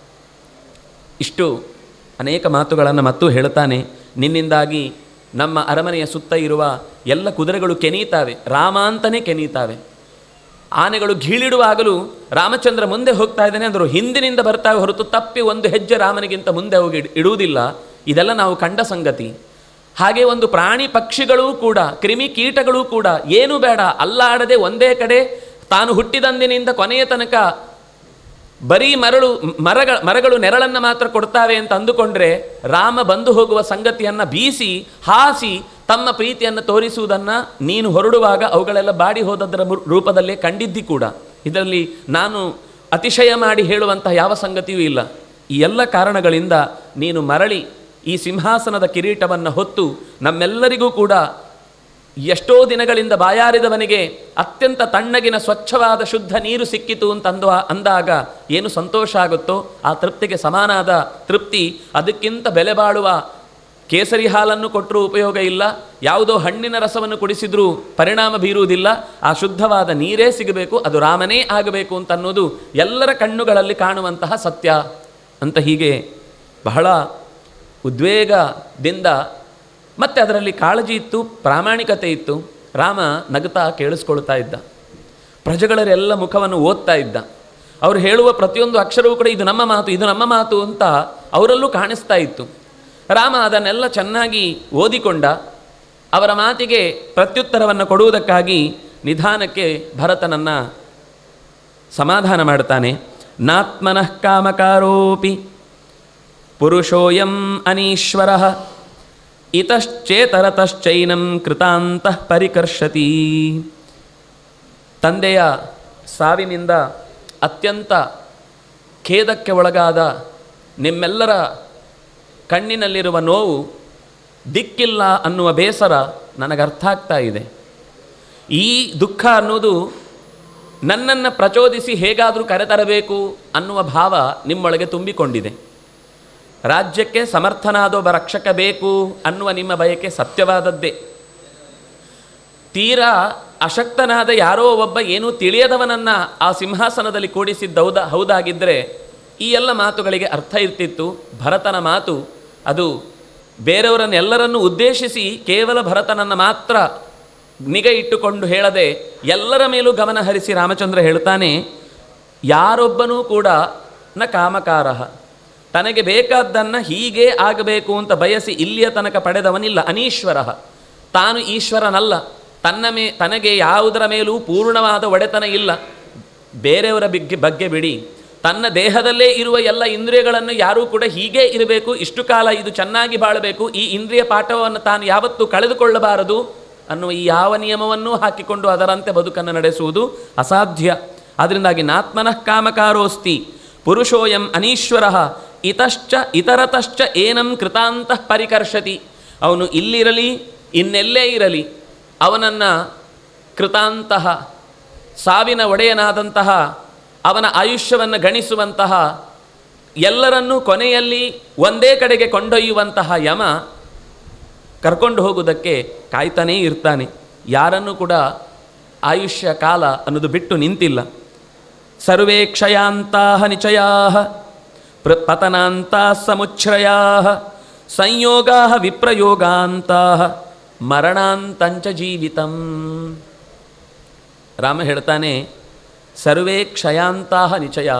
ಇಷ್ಟು ಅನೇಕ ಮಾತುಗಳನ್ನು ಮತ್ತು ಹೇಳ್ತಾನೆ ನಿನ್ನಿಂದಾಗಿ ನಮ್ಮ ಅರಮನೆಯ ಸುತ್ತ ಇರುವ ಎಲ್ಲ ಕುದುರೆಗಳು ಕೆನೀತಾವೆ ರಾಮ ಅಂತಲೇ ಕೆನೀತಾವೆ ಆನೆಗಳು ಗೀಳಿಡುವಾಗಲೂ ರಾಮಚಂದ್ರ ಮುಂದೆ ಹೋಗ್ತಾ ಇದ್ದಾನೆ ಅಂದರು ಹಿಂದಿನಿಂದ ಬರ್ತಾವೆ ಹೊರತು ತಪ್ಪಿ ಒಂದು ಹೆಜ್ಜೆ ರಾಮನಿಗಿಂತ ಮುಂದೆ ಹೋಗಿ ಇಡ್- ಇಡುವುದಿಲ್ಲ ಇದೆಲ್ಲ ನಾವು ಕಂಡ ಸಂಗತಿ ಹಾಗೆ ಒಂದು ಪ್ರಾಣಿ ಪಕ್ಷಿಗಳೂ ಕೂಡ ಕ್ರಿಮಿ ಕೀಟಗಳೂ ಕೂಡ ಏನೂ ಬೇಡ ಅಲ್ಲಾಡದೆ ಒಂದೇ ಕಡೆ ತಾನು ಹುಟ್ಟಿದಂದಿನಿಂದ ಕೊನೆಯ ತನಕ ಬರೀ ಮರಳು ಮರಗಳ ಮರಗಳು ನೆರಳನ್ನು ಮಾತ್ರ ಕೊಡ್ತಾವೆ ಅಂತ ಅಂದುಕೊಂಡ್ರೆ ರಾಮ ಬಂದು ಹೋಗುವ ಸಂಗತಿಯನ್ನು ಬೀಸಿ ಹಾಸಿ ತಮ್ಮ ಪ್ರೀತಿಯನ್ನು ತೋರಿಸುವುದನ್ನು ನೀನು ಹೊರಡುವಾಗ ಅವುಗಳೆಲ್ಲ ಬಾಡಿ ಹೋದದ್ದರ ಮು- ರೂಪದಲ್ಲೇ ಕಂಡಿದ್ದಿ ಕೂಡ ಇದರಲ್ಲಿ ನಾನು ಅತಿಶಯ ಮಾಡಿ ಹೇಳುವಂತಹ ಯಾವ ಸಂಗತಿಯೂ ಇಲ್ಲ ಈ ಎಲ್ಲ ಕಾರಣಗಳಿಂದ ನೀನು ಮರಳಿ ಈ ಸಿಂಹಾಸನದ ಕಿರೀಟವನ್ನು ಹೊತ್ತು ನಮ್ಮೆಲ್ಲರಿಗೂ ಕೂಡ ಎಷ್ಟೋ ದಿನಗಳಿಂದ ಬಾಯಾರಿದವನಿಗೆ ಅತ್ಯಂತ ತಣ್ಣಗಿನ ಸ್ವಚ್ಛವಾದ ಶುದ್ಧ ನೀರು ಸಿಕ್ಕಿತು ಅಂತ ಅಂದು ಅಂದಾಗ ಏನು ಸಂತೋಷ ಆಗುತ್ತೋ ಆ ತೃಪ್ತಿಗೆ ಸಮಾನಾದ ತೃಪ್ತಿ ಅದಕ್ಕಿಂತ ಬೆಲೆ ಬಾಳುವ ಕೇಸರಿ ಹಾಲನ್ನು ಕೊಟ್ಟರೂ ಉಪಯೋಗ ಇಲ್ಲ ಯಾವುದೋ ಹಣ್ಣಿನ ರಸವನ್ನು ಕುಡಿಸಿದ್ರೂ ಪರಿಣಾಮ ಬೀರುವುದಿಲ್ಲ ಆ ಶುದ್ಧವಾದ ನೀರೇ ಸಿಗಬೇಕು ಅದು ರಾಮನೇ ಆಗಬೇಕು ಅಂತ ಅನ್ನೋದು ಎಲ್ಲರ ಕಣ್ಣುಗಳಲ್ಲಿ ಕಾಣುವಂತಹ ಸತ್ಯ ಅಂತ ಹೀಗೆ ಬಹಳ ಉದ್ವೇಗದಿಂದ ಮತ್ತೆ ಅದರಲ್ಲಿ ಕಾಳಜಿ ಇತ್ತು ಪ್ರಾಮಾಣಿಕತೆ ಇತ್ತು ರಾಮ ನಗುತ್ತಾ ಕೇಳಿಸ್ಕೊಳ್ತಾ ಇದ್ದ ಪ್ರಜೆಗಳೆಲ್ಲ ಮುಖವನ್ನು ಓದ್ತಾ ಇದ್ದ ಅವರು ಹೇಳುವ ಪ್ರತಿಯೊಂದು ಅಕ್ಷರವೂ ಕೂಡ ಇದು ನಮ್ಮ ಮಾತು ಇದು ನಮ್ಮ ಮಾತು ಅಂತ ಅವರಲ್ಲೂ ಕಾಣಿಸ್ತಾ ಇತ್ತು ರಾಮ ಅದನ್ನೆಲ್ಲ ಚೆನ್ನಾಗಿ ಓದಿಕೊಂಡ ಅವರ ಮಾತಿಗೆ ಪ್ರತ್ಯುತ್ತರವನ್ನು ಕೊಡುವುದಕ್ಕಾಗಿ ನಿಧಾನಕ್ಕೆ ಭರತನನ್ನು ಸಮಾಧಾನ ಮಾಡ್ತಾನೆ ನಾತ್ಮನಃ ಕಾಮಕಾರೋಪಿ ಪುರುಷೋಯಂ ಅನೀಶ್ವರ ಇತಶ್ಚೇತರತಶ್ಚೈನಂ ಕೃತಾಂತಃ ಪರಿಕರ್ಷತಿ ತಂದೆಯ ಸಾವಿನಿಂದ ಅತ್ಯಂತ ಖೇದಕ್ಕೆ ಒಳಗಾದ ನಿಮ್ಮೆಲ್ಲರ ಕಣ್ಣಿನಲ್ಲಿರುವ ನೋವು ದಿಕ್ಕಿಲ್ಲ ಅನ್ನುವ ಬೇಸರ ನನಗೆ ಅರ್ಥ ಆಗ್ತಾ ಇದೆ ಈ ದುಃಖ ಅನ್ನೋದು ನನ್ನನ್ನು ಪ್ರಚೋದಿಸಿ ಹೇಗಾದರೂ ಕರೆತರಬೇಕು ಅನ್ನುವ ಭಾವ ನಿಮ್ಮೊಳಗೆ ತುಂಬಿಕೊಂಡಿದೆ ರಾಜ್ಯಕ್ಕೆ ಸಮರ್ಥನಾದ ಒಬ್ಬ ರಕ್ಷಕ ಬೇಕು ಅನ್ನುವ ನಿಮ್ಮ ಬಯಕೆ ಸತ್ಯವಾದದ್ದೇ ತೀರಾ ಅಶಕ್ತನಾದ ಯಾರೋ ಒಬ್ಬ ಏನೂ ತಿಳಿಯದವನನ್ನು ಆ ಸಿಂಹಾಸನದಲ್ಲಿ ಕೂಡಿಸಿದ್ದೌದ ಹೌದಾಗಿದ್ದರೆ ಈ ಎಲ್ಲ ಮಾತುಗಳಿಗೆ ಅರ್ಥ ಇರ್ತಿತ್ತು ಭರತನ ಮಾತು ಅದು ಬೇರೆಯವರನ್ನೆಲ್ಲರನ್ನೂ ಉದ್ದೇಶಿಸಿ ಕೇವಲ ಭರತನನ್ನು ಮಾತ್ರ ನಿಗ ಇಟ್ಟುಕೊಂಡು ಹೇಳದೆ ಎಲ್ಲರ ಮೇಲೂ ಗಮನ ಹರಿಸಿ ರಾಮಚಂದ್ರ ಹೇಳ್ತಾನೆ ಯಾರೊಬ್ಬನೂ ಕೂಡ ನ ಕಾಮಕಾರಃ ತನಗೆ ಬೇಕಾದ್ದನ್ನು ಹೀಗೆ ಆಗಬೇಕು ಅಂತ ಬಯಸಿ ಇಲ್ಲಿಯ ತನಕ ಪಡೆದವನಿಲ್ಲ ಅನೀಶ್ವರ ತಾನು ಈಶ್ವರನಲ್ಲ ತನ್ನ ಮೇ ತನಗೆ ಯಾವುದರ ಮೇಲೂ ಪೂರ್ಣವಾದ ಒಡೆತನ ಇಲ್ಲ ಬೇರೆಯವರ ಬಗ್ಗೆ ಬಗ್ಗೆ ಬಿಡಿ ತನ್ನ ದೇಹದಲ್ಲೇ ಇರುವ ಎಲ್ಲ ಇಂದ್ರಿಯಗಳನ್ನು ಯಾರೂ ಕೂಡ ಹೀಗೆ ಇರಬೇಕು ಇಷ್ಟು ಕಾಲ ಇದು ಚೆನ್ನಾಗಿ ಬಾಳಬೇಕು ಈ ಇಂದ್ರಿಯ ಪಾಠವನ್ನು ತಾನು ಯಾವತ್ತೂ ಕಳೆದುಕೊಳ್ಳಬಾರದು ಅನ್ನುವ ಈ ಯಾವ ನಿಯಮವನ್ನೂ ಹಾಕಿಕೊಂಡು ಅದರಂತೆ ಬದುಕನ್ನು ನಡೆಸುವುದು ಅಸಾಧ್ಯ ಅದರಿಂದಾಗಿ ನಾತ್ಮನಃ ಕಾಮಕಾರೋಸ್ತಿ ಪುರುಷೋಯಂ ಅನೀಶ್ವರ ಇತಶ್ಚ ಇತರತಶ್ಚ ಏನಂ ಕೃತಾಂತಃ ಪರಿಕರ್ಷತಿ ಅವನು ಇಲ್ಲಿರಲಿ ಇನ್ನೆಲ್ಲೇ ಇರಲಿ ಅವನನ್ನು ಕೃತಾಂತಹ ಸಾವಿನ ಒಡೆಯನಾದಂತಹ ಅವನ ಆಯುಷ್ಯವನ್ನು ಗಣಿಸುವಂತಹ ಎಲ್ಲರನ್ನೂ ಕೊನೆಯಲ್ಲಿ ಒಂದೇ ಕಡೆಗೆ ಕೊಂಡೊಯ್ಯುವಂತಹ ಯಮ ಕರ್ಕೊಂಡು ಹೋಗುವುದಕ್ಕೆ ಕಾಯ್ತಾನೇ ಇರ್ತಾನೆ ಯಾರನ್ನು ಕೂಡ ಆಯುಷ್ಯ ಕಾಲ ಅನ್ನೋದು ಬಿಟ್ಟು ನಿಂತಿಲ್ಲ ಸರ್ವೇ ಕ್ಷಯಾಂತಾ ನಿಚಯಾ ಪ್ರ ಪತನಾಂತ ಸಮುಚ್ಛ್ರಯಾ ಸಂಯೋಗಾ ವಿಪ್ರಯೋಗಾಂತ ಮರಣಾಂತಂಚ ಜೀವಿತಂ ರಾಮ ಹೇಳ್ತಾನೆ ಸರ್ವೇ ಕ್ಷಯಾಂತಾ ನಿಚಯಾ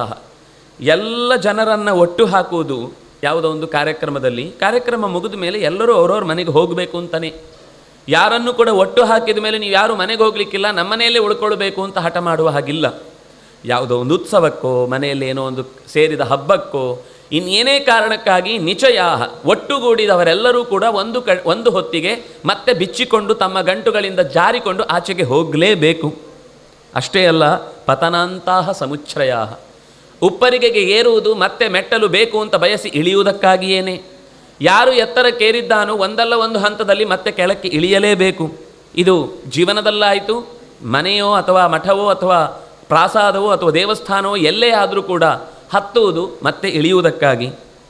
ಎಲ್ಲ ಜನರನ್ನು ಒಟ್ಟು ಹಾಕುವುದು ಯಾವುದೋ ಒಂದು ಕಾರ್ಯಕ್ರಮದಲ್ಲಿ ಕಾರ್ಯಕ್ರಮ ಮುಗಿದ ಮೇಲೆ ಎಲ್ಲರೂ ಅವ್ರವ್ರ ಮನೆಗೆ ಹೋಗಬೇಕು ಅಂತಲೇ ಯಾರನ್ನು ಕೂಡ ಒಟ್ಟು ಹಾಕಿದ ಮೇಲೆ ನೀವು ಯಾರು ಮನೆಗೆ ಹೋಗ್ಲಿಕ್ಕಿಲ್ಲ ನಮ್ಮನೆಯಲ್ಲೇ ಉಳ್ಕೊಳ್ಬೇಕು ಅಂತ ಹಠ ಮಾಡುವ ಹಾಗಿಲ್ಲ ಯಾವುದೋ ಒಂದು ಉತ್ಸವಕ್ಕೋ ಮನೆಯಲ್ಲಿ ಏನೋ ಒಂದು ಸೇರಿದ ಹಬ್ಬಕ್ಕೋ ಇನ್ನೇನೇ ಕಾರಣಕ್ಕಾಗಿ ನಿಚಯ ಒಟ್ಟುಗೂಡಿದವರೆಲ್ಲರೂ ಕೂಡ ಒಂದು ಕ ಒಂದು ಹೊತ್ತಿಗೆ ಮತ್ತೆ ಬಿಚ್ಚಿಕೊಂಡು ತಮ್ಮ ಗಂಟುಗಳಿಂದ ಜಾರಿಕೊಂಡು ಆಚೆಗೆ ಹೋಗಲೇಬೇಕು ಅಷ್ಟೇ ಅಲ್ಲ ಪತನಾಂತಹ ಸಮುಚ್ಛ್ರಯ ಉಪ್ಪರಿಗೆಗೆ ಏರುವುದು ಮತ್ತೆ ಮೆಟ್ಟಲು ಬೇಕು ಅಂತ ಬಯಸಿ ಇಳಿಯುವುದಕ್ಕಾಗಿಯೇನೆ ಯಾರು ಎತ್ತರಕ್ಕೇರಿದ್ದಾನೋ ಒಂದಲ್ಲ ಒಂದು ಹಂತದಲ್ಲಿ ಮತ್ತೆ ಕೆಳಕ್ಕೆ ಇಳಿಯಲೇಬೇಕು ಇದು ಜೀವನದಲ್ಲಾಯಿತು ಮನೆಯೋ ಅಥವಾ ಮಠವೋ ಅಥವಾ ಪ್ರಾಸಾದವೋ ಅಥವಾ ದೇವಸ್ಥಾನವೋ ಎಲ್ಲೇ ಆದರೂ ಕೂಡ ಹತ್ತುವುದು ಮತ್ತೆ ಇಳಿಯುವುದಕ್ಕಾಗಿ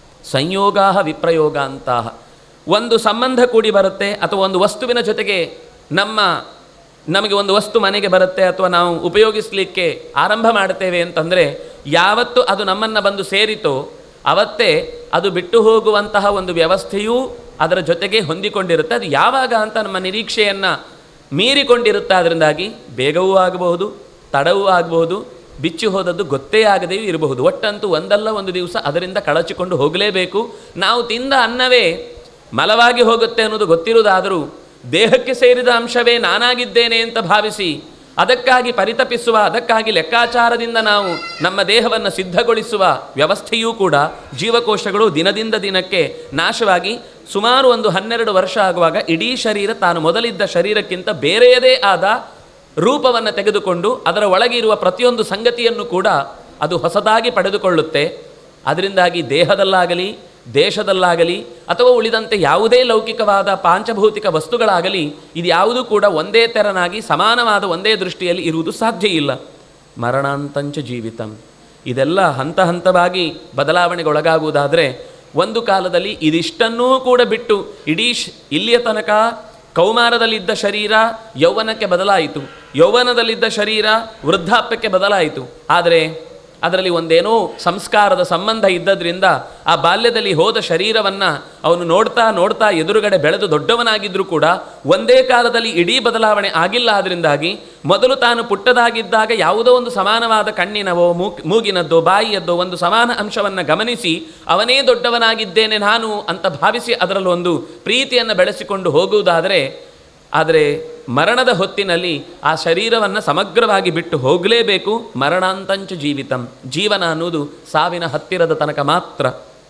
ಸಂಯೋಗಾ ವಿಪ್ರಯೋಗ ಅಂತಹ ಒಂದು ಸಂಬಂಧ ಕೂಡಿ ಬರುತ್ತೆ ಅಥವಾ ಒಂದು ವಸ್ತುವಿನ ಜೊತೆಗೆ ನಮ್ಮ ನಮಗೆ ಒಂದು ವಸ್ತು ಮನೆಗೆ ಬರುತ್ತೆ ಅಥವಾ ನಾವು ಉಪಯೋಗಿಸಲಿಕ್ಕೆ ಆರಂಭ ಮಾಡ್ತೇವೆ ಅಂತಂದರೆ ಯಾವತ್ತು ಅದು ನಮ್ಮನ್ನು ಬಂದು ಸೇರಿತೋ ಅವತ್ತೇ ಅದು ಬಿಟ್ಟು ಹೋಗುವಂತಹ ಒಂದು ವ್ಯವಸ್ಥೆಯೂ ಅದರ ಜೊತೆಗೆ ಹೊಂದಿಕೊಂಡಿರುತ್ತೆ ಅದು ಯಾವಾಗ ಅಂತ ನಮ್ಮ ನಿರೀಕ್ಷೆಯನ್ನು ಮೀರಿಕೊಂಡಿರುತ್ತೆ ಅದರಿಂದಾಗಿ ಬೇಗವೂ ಆಗಬಹುದು ತಡವೂ ಆಗಬಹುದು ಬಿಚ್ಚಿ ಹೋದದ್ದು ಗೊತ್ತೇ ಆಗದೆಯೂ ಇರಬಹುದು ಒಟ್ಟಂತೂ ಒಂದಲ್ಲ ಒಂದು ದಿವಸ ಅದರಿಂದ ಕಳಚಿಕೊಂಡು ಹೋಗಲೇಬೇಕು ನಾವು ತಿಂದ ಅನ್ನವೇ ಮಲವಾಗಿ ಹೋಗುತ್ತೆ ಅನ್ನೋದು ಗೊತ್ತಿರುವುದಾದರೂ ದೇಹಕ್ಕೆ ಸೇರಿದ ಅಂಶವೇ ನಾನಾಗಿದ್ದೇನೆ ಅಂತ ಭಾವಿಸಿ ಅದಕ್ಕಾಗಿ ಪರಿತಪಿಸುವ ಅದಕ್ಕಾಗಿ ಲೆಕ್ಕಾಚಾರದಿಂದ ನಾವು ನಮ್ಮ ದೇಹವನ್ನು ಸಿದ್ಧಗೊಳಿಸುವ ವ್ಯವಸ್ಥೆಯೂ ಕೂಡ ಜೀವಕೋಶಗಳು ದಿನದಿಂದ ದಿನಕ್ಕೆ ನಾಶವಾಗಿ ಸುಮಾರು ಒಂದು ಹನ್ನೆರಡು ವರ್ಷ ಆಗುವಾಗ ಇಡೀ ಶರೀರ ತಾನು ಮೊದಲಿದ್ದ ಶರೀರಕ್ಕಿಂತ ಬೇರೆಯದೇ ಆದ ರೂಪವನ್ನು ತೆಗೆದುಕೊಂಡು ಅದರ ಒಳಗಿರುವ ಪ್ರತಿಯೊಂದು ಸಂಗತಿಯನ್ನು ಕೂಡ ಅದು ಹೊಸದಾಗಿ ಪಡೆದುಕೊಳ್ಳುತ್ತೆ ಅದರಿಂದಾಗಿ ದೇಹದಲ್ಲಾಗಲಿ ದೇಶದಲ್ಲಾಗಲಿ ಅಥವಾ ಉಳಿದಂತೆ ಯಾವುದೇ ಲೌಕಿಕವಾದ ಪಾಂಚಭೌತಿಕ ವಸ್ತುಗಳಾಗಲಿ ಇದು ಯಾವುದೂ ಕೂಡ ಒಂದೇ ತೆರನಾಗಿ ಸಮಾನವಾದ ಒಂದೇ ದೃಷ್ಟಿಯಲ್ಲಿ ಇರುವುದು ಸಾಧ್ಯ ಇಲ್ಲ ಮರಣಾಂತಂಚ ಜೀವಿತಂ ಇದೆಲ್ಲ ಹಂತ ಹಂತವಾಗಿ ಬದಲಾವಣೆಗೊಳಗಾಗುವುದಾದರೆ ಒಂದು ಕಾಲದಲ್ಲಿ ಇದಿಷ್ಟನ್ನೂ ಕೂಡ ಬಿಟ್ಟು ಇಡೀ ಶ್ ಇಲ್ಲಿಯ ತನಕ ಕೌಮಾರದಲ್ಲಿದ್ದ ಶರೀರ ಯೌವನಕ್ಕೆ ಬದಲಾಯಿತು ಯೌವನದಲ್ಲಿದ್ದ ಶರೀರ ವೃದ್ಧಾಪ್ಯಕ್ಕೆ ಬದಲಾಯಿತು ಆದರೆ ಅದರಲ್ಲಿ ಒಂದೇನೋ ಸಂಸ್ಕಾರದ ಸಂಬಂಧ ಇದ್ದದ್ರಿಂದ ಆ ಬಾಲ್ಯದಲ್ಲಿ ಹೋದ ಶರೀರವನ್ನು ಅವನು ನೋಡ್ತಾ ನೋಡ್ತಾ ಎದುರುಗಡೆ ಬೆಳೆದು ದೊಡ್ಡವನಾಗಿದ್ದರೂ ಕೂಡ ಒಂದೇ ಕಾಲದಲ್ಲಿ ಇಡೀ ಬದಲಾವಣೆ ಆಗಿಲ್ಲ ಅದರಿಂದಾಗಿ ಮೊದಲು ತಾನು ಪುಟ್ಟದಾಗಿದ್ದಾಗ ಯಾವುದೋ ಒಂದು ಸಮಾನವಾದ ಕಣ್ಣಿನವೋ ಮೂಕ್ ಮೂಗಿನದ್ದೋ ಬಾಯಿಯದ್ದೋ ಒಂದು ಸಮಾನ ಅಂಶವನ್ನು ಗಮನಿಸಿ ಅವನೇ ದೊಡ್ಡವನಾಗಿದ್ದೇನೆ ನಾನು ಅಂತ ಭಾವಿಸಿ ಅದರಲ್ಲೊಂದು ಪ್ರೀತಿಯನ್ನು ಬೆಳೆಸಿಕೊಂಡು ಹೋಗುವುದಾದರೆ ಆದರೆ ಮರಣದ ಹೊತ್ತಿನಲ್ಲಿ ಆ ಶರೀರವನ್ನು ಸಮಗ್ರವಾಗಿ ಬಿಟ್ಟು ಹೋಗಲೇಬೇಕು ಮರಣಾಂತಂಚ ಜೀವಿತಂ ಜೀವನ ಅನ್ನುವುದು ಸಾವಿನ ಹತ್ತಿರದ ತನಕ ಮಾತ್ರ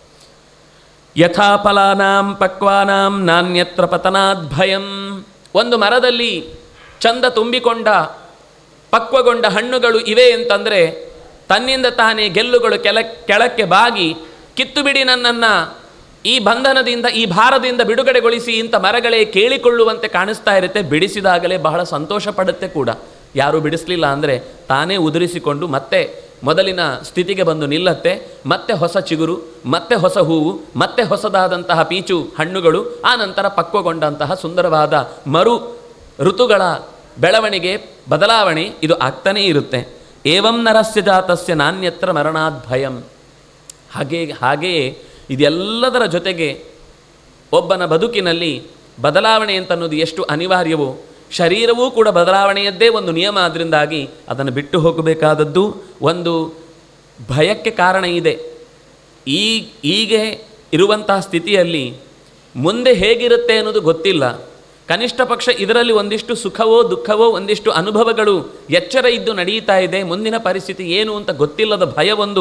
ಯಥಾ ಫಲಾನಾಂ ಪಕ್ವಾನಾಂ ನಾಣ್ಯತ್ರ ಪತನಾದ್ ಭಯಂ ಒಂದು ಮರದಲ್ಲಿ ಚಂದ ತುಂಬಿಕೊಂಡ ಪಕ್ವಗೊಂಡ ಹಣ್ಣುಗಳು ಇವೆ ಅಂತಂದರೆ ತನ್ನಿಂದ ತಾನೇ ಗೆಲ್ಲುಗಳು ಕೆಲ ಕೆಳಕ್ಕೆ ಬಾಗಿ ಕಿತ್ತು ಬಿಡಿ ನನ್ನನ್ನು ಈ ಬಂಧನದಿಂದ ಈ ಭಾರದಿಂದ ಬಿಡುಗಡೆಗೊಳಿಸಿ ಇಂಥ ಮರಗಳೇ ಕೇಳಿಕೊಳ್ಳುವಂತೆ ಕಾಣಿಸ್ತಾ ಇರುತ್ತೆ ಬಿಡಿಸಿದಾಗಲೇ ಬಹಳ ಸಂತೋಷ ಪಡುತ್ತೆ ಕೂಡ ಯಾರೂ ಬಿಡಿಸಲಿಲ್ಲ ಅಂದರೆ ತಾನೇ ಉದುರಿಸಿಕೊಂಡು ಮತ್ತೆ ಮೊದಲಿನ ಸ್ಥಿತಿಗೆ ಬಂದು ನಿಲ್ಲತ್ತೆ ಮತ್ತೆ ಹೊಸ ಚಿಗುರು ಮತ್ತೆ ಹೊಸ ಹೂವು ಮತ್ತೆ ಹೊಸದಾದಂತಹ ಪೀಚು ಹಣ್ಣುಗಳು ಆ ನಂತರ ಪಕ್ವಗೊಂಡಂತಹ ಸುಂದರವಾದ ಮರು ಋತುಗಳ ಬೆಳವಣಿಗೆ ಬದಲಾವಣೆ ಇದು ಆಗ್ತಾನೇ ಇರುತ್ತೆ ಏವಂ ನರಸ್ಯ ಜಾತಸ್ಯ ನಾಣ್ಯತ್ರ ಮರಣಾದ್ ಭಯಂ ಹಾಗೆ ಹಾಗೆಯೇ ಇದೆಲ್ಲದರ ಜೊತೆಗೆ ಒಬ್ಬನ ಬದುಕಿನಲ್ಲಿ ಬದಲಾವಣೆ ಅಂತ ಅನ್ನೋದು ಎಷ್ಟು ಅನಿವಾರ್ಯವೋ ಶರೀರವೂ ಕೂಡ ಬದಲಾವಣೆಯದ್ದೇ ಒಂದು ನಿಯಮ ಅದರಿಂದಾಗಿ ಅದನ್ನು ಬಿಟ್ಟು ಹೋಗಬೇಕಾದದ್ದು ಒಂದು ಭಯಕ್ಕೆ ಕಾರಣ ಇದೆ ಈ ಹೀಗೆ ಇರುವಂತಹ ಸ್ಥಿತಿಯಲ್ಲಿ ಮುಂದೆ ಹೇಗಿರುತ್ತೆ ಅನ್ನೋದು ಗೊತ್ತಿಲ್ಲ ಕನಿಷ್ಠ ಪಕ್ಷ ಇದರಲ್ಲಿ ಒಂದಿಷ್ಟು ಸುಖವೋ ದುಃಖವೋ ಒಂದಿಷ್ಟು ಅನುಭವಗಳು ಎಚ್ಚರ ಇದ್ದು ನಡೆಯುತ್ತಾ ಇದೆ ಮುಂದಿನ ಪರಿಸ್ಥಿತಿ ಏನು ಅಂತ ಗೊತ್ತಿಲ್ಲದ ಭಯವೊಂದು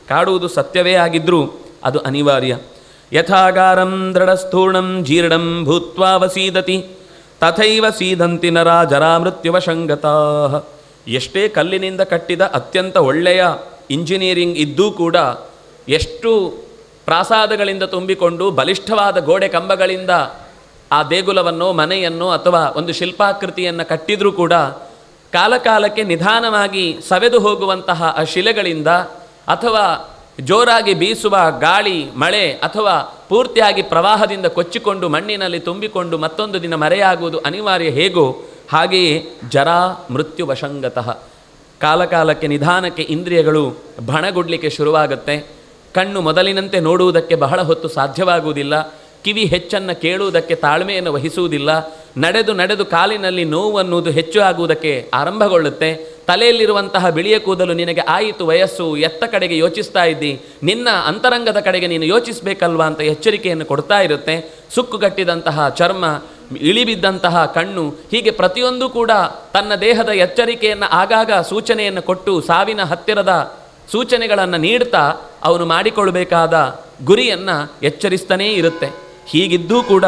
ಕಾಡುವುದು ಸತ್ಯವೇ ಆಗಿದ್ದರೂ ಅದು ಅನಿವಾರ್ಯ ಯಥಾಗಾರಂ ದೃಢಸ್ಥೂರ್ಣಂ ಜೀರ್ಣಂ ಭೂತ್ವಾ ವಸೀದತಿ ತಥೈವ ಸೀದಂತಿ ನರ ಜರಾ ಮೃತ್ಯುವಶಂಗತಾ ಎಷ್ಟೇ ಕಲ್ಲಿನಿಂದ ಕಟ್ಟಿದ ಅತ್ಯಂತ ಒಳ್ಳೆಯ ಇಂಜಿನಿಯರಿಂಗ್ ಇದ್ದೂ ಕೂಡ ಎಷ್ಟು ಪ್ರಾಸಾದಗಳಿಂದ ತುಂಬಿಕೊಂಡು ಬಲಿಷ್ಠವಾದ ಗೋಡೆ ಕಂಬಗಳಿಂದ ಆ ದೇಗುಲವನ್ನು ಮನೆಯನ್ನು ಅಥವಾ ಒಂದು ಶಿಲ್ಪಾಕೃತಿಯನ್ನು ಕಟ್ಟಿದರೂ ಕೂಡ ಕಾಲಕಾಲಕ್ಕೆ ನಿಧಾನವಾಗಿ ಸವೆದು ಹೋಗುವಂತಹ ಆ ಶಿಲೆಗಳಿಂದ ಅಥವಾ ಜೋರಾಗಿ ಬೀಸುವ ಗಾಳಿ ಮಳೆ ಅಥವಾ ಪೂರ್ತಿಯಾಗಿ ಪ್ರವಾಹದಿಂದ ಕೊಚ್ಚಿಕೊಂಡು ಮಣ್ಣಿನಲ್ಲಿ ತುಂಬಿಕೊಂಡು ಮತ್ತೊಂದು ದಿನ ಮರೆಯಾಗುವುದು ಅನಿವಾರ್ಯ ಹೇಗೋ ಹಾಗೆಯೇ ಜರಾ ಮೃತ್ಯು ವಶಂಗತಃ ಕಾಲಕಾಲಕ್ಕೆ ನಿಧಾನಕ್ಕೆ ಇಂದ್ರಿಯಗಳು ಭಣಗುಡ್ಲಿಕ್ಕೆ ಶುರುವಾಗುತ್ತೆ ಕಣ್ಣು ಮೊದಲಿನಂತೆ ನೋಡುವುದಕ್ಕೆ ಬಹಳ ಹೊತ್ತು ಸಾಧ್ಯವಾಗುವುದಿಲ್ಲ ಕಿವಿ ಹೆಚ್ಚನ್ನು ಕೇಳುವುದಕ್ಕೆ ತಾಳ್ಮೆಯನ್ನು ವಹಿಸುವುದಿಲ್ಲ ನಡೆದು ನಡೆದು ಕಾಲಿನಲ್ಲಿ ನೋವು ಅನ್ನುವುದು ಹೆಚ್ಚು ಆಗುವುದಕ್ಕೆ ಆರಂಭಗೊಳ್ಳುತ್ತೆ ತಲೆಯಲ್ಲಿರುವಂತಹ ಬಿಳಿಯ ಕೂದಲು ನಿನಗೆ ಆಯಿತು ವಯಸ್ಸು ಎತ್ತ ಕಡೆಗೆ ಯೋಚಿಸ್ತಾ ಇದ್ದಿ ನಿನ್ನ ಅಂತರಂಗದ ಕಡೆಗೆ ನೀನು ಯೋಚಿಸಬೇಕಲ್ವಾ ಅಂತ ಎಚ್ಚರಿಕೆಯನ್ನು ಕೊಡ್ತಾ ಇರುತ್ತೆ ಸುಕ್ಕುಗಟ್ಟಿದಂತಹ ಚರ್ಮ ಇಳಿಬಿದ್ದಂತಹ ಕಣ್ಣು ಹೀಗೆ ಪ್ರತಿಯೊಂದು ಕೂಡ ತನ್ನ ದೇಹದ ಎಚ್ಚರಿಕೆಯನ್ನು ಆಗಾಗ ಸೂಚನೆಯನ್ನು ಕೊಟ್ಟು ಸಾವಿನ ಹತ್ತಿರದ ಸೂಚನೆಗಳನ್ನು ನೀಡ್ತಾ ಅವನು ಮಾಡಿಕೊಳ್ಬೇಕಾದ ಗುರಿಯನ್ನು ಎಚ್ಚರಿಸ್ತಾನೇ ಇರುತ್ತೆ ಹೀಗಿದ್ದೂ ಕೂಡ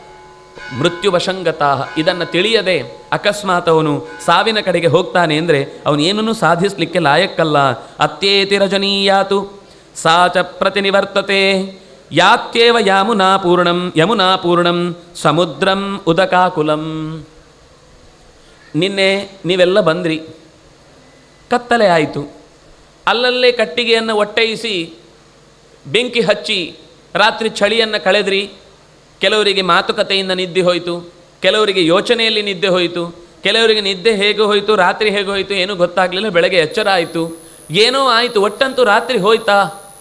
ಮೃತ್ಯುವಶಂಗತ ಇದನ್ನು ತಿಳಿಯದೆ ಅಕಸ್ಮಾತ್ ಅವನು ಸಾವಿನ ಕಡೆಗೆ ಹೋಗ್ತಾನೆ ಅಂದರೆ ಅವನು ಏನನ್ನೂ ಸಾಧಿಸಲಿಕ್ಕೆ ಲಾಯಕ್ಕಲ್ಲ ಅತ್ಯೇತಿ ರಜನೀಯಾತು ಸಾ ಚ ಪ್ರತಿನಿವರ್ತತೆ ಯಾತ್ಯೇವ ಯಾಮುನಾ ಪೂರ್ಣಂ ಯಮುನಾ ಪೂರ್ಣಂ ಸಮುದ್ರಂ ಉದಕಾಕುಲಂ ನಿನ್ನೆ ನೀವೆಲ್ಲ ಬಂದ್ರಿ ಕತ್ತಲೆ ಆಯಿತು ಅಲ್ಲಲ್ಲೇ ಕಟ್ಟಿಗೆಯನ್ನು ಒಟ್ಟೈಸಿ ಬೆಂಕಿ ಹಚ್ಚಿ ರಾತ್ರಿ ಚಳಿಯನ್ನು ಕಳೆದ್ರಿ ಕೆಲವರಿಗೆ ಮಾತುಕತೆಯಿಂದ ನಿದ್ದೆ ಹೋಯಿತು ಕೆಲವರಿಗೆ ಯೋಚನೆಯಲ್ಲಿ ನಿದ್ದೆ ಹೋಯಿತು ಕೆಲವರಿಗೆ ನಿದ್ದೆ ಹೇಗೆ ಹೋಯಿತು ರಾತ್ರಿ ಹೇಗೆ ಹೋಯಿತು ಏನೂ ಗೊತ್ತಾಗಲಿಲ್ಲ ಬೆಳಗ್ಗೆ ಎಚ್ಚರ ಆಯಿತು ಏನೋ ಆಯಿತು ಒಟ್ಟಂತೂ ರಾತ್ರಿ ಹೋಯ್ತಾ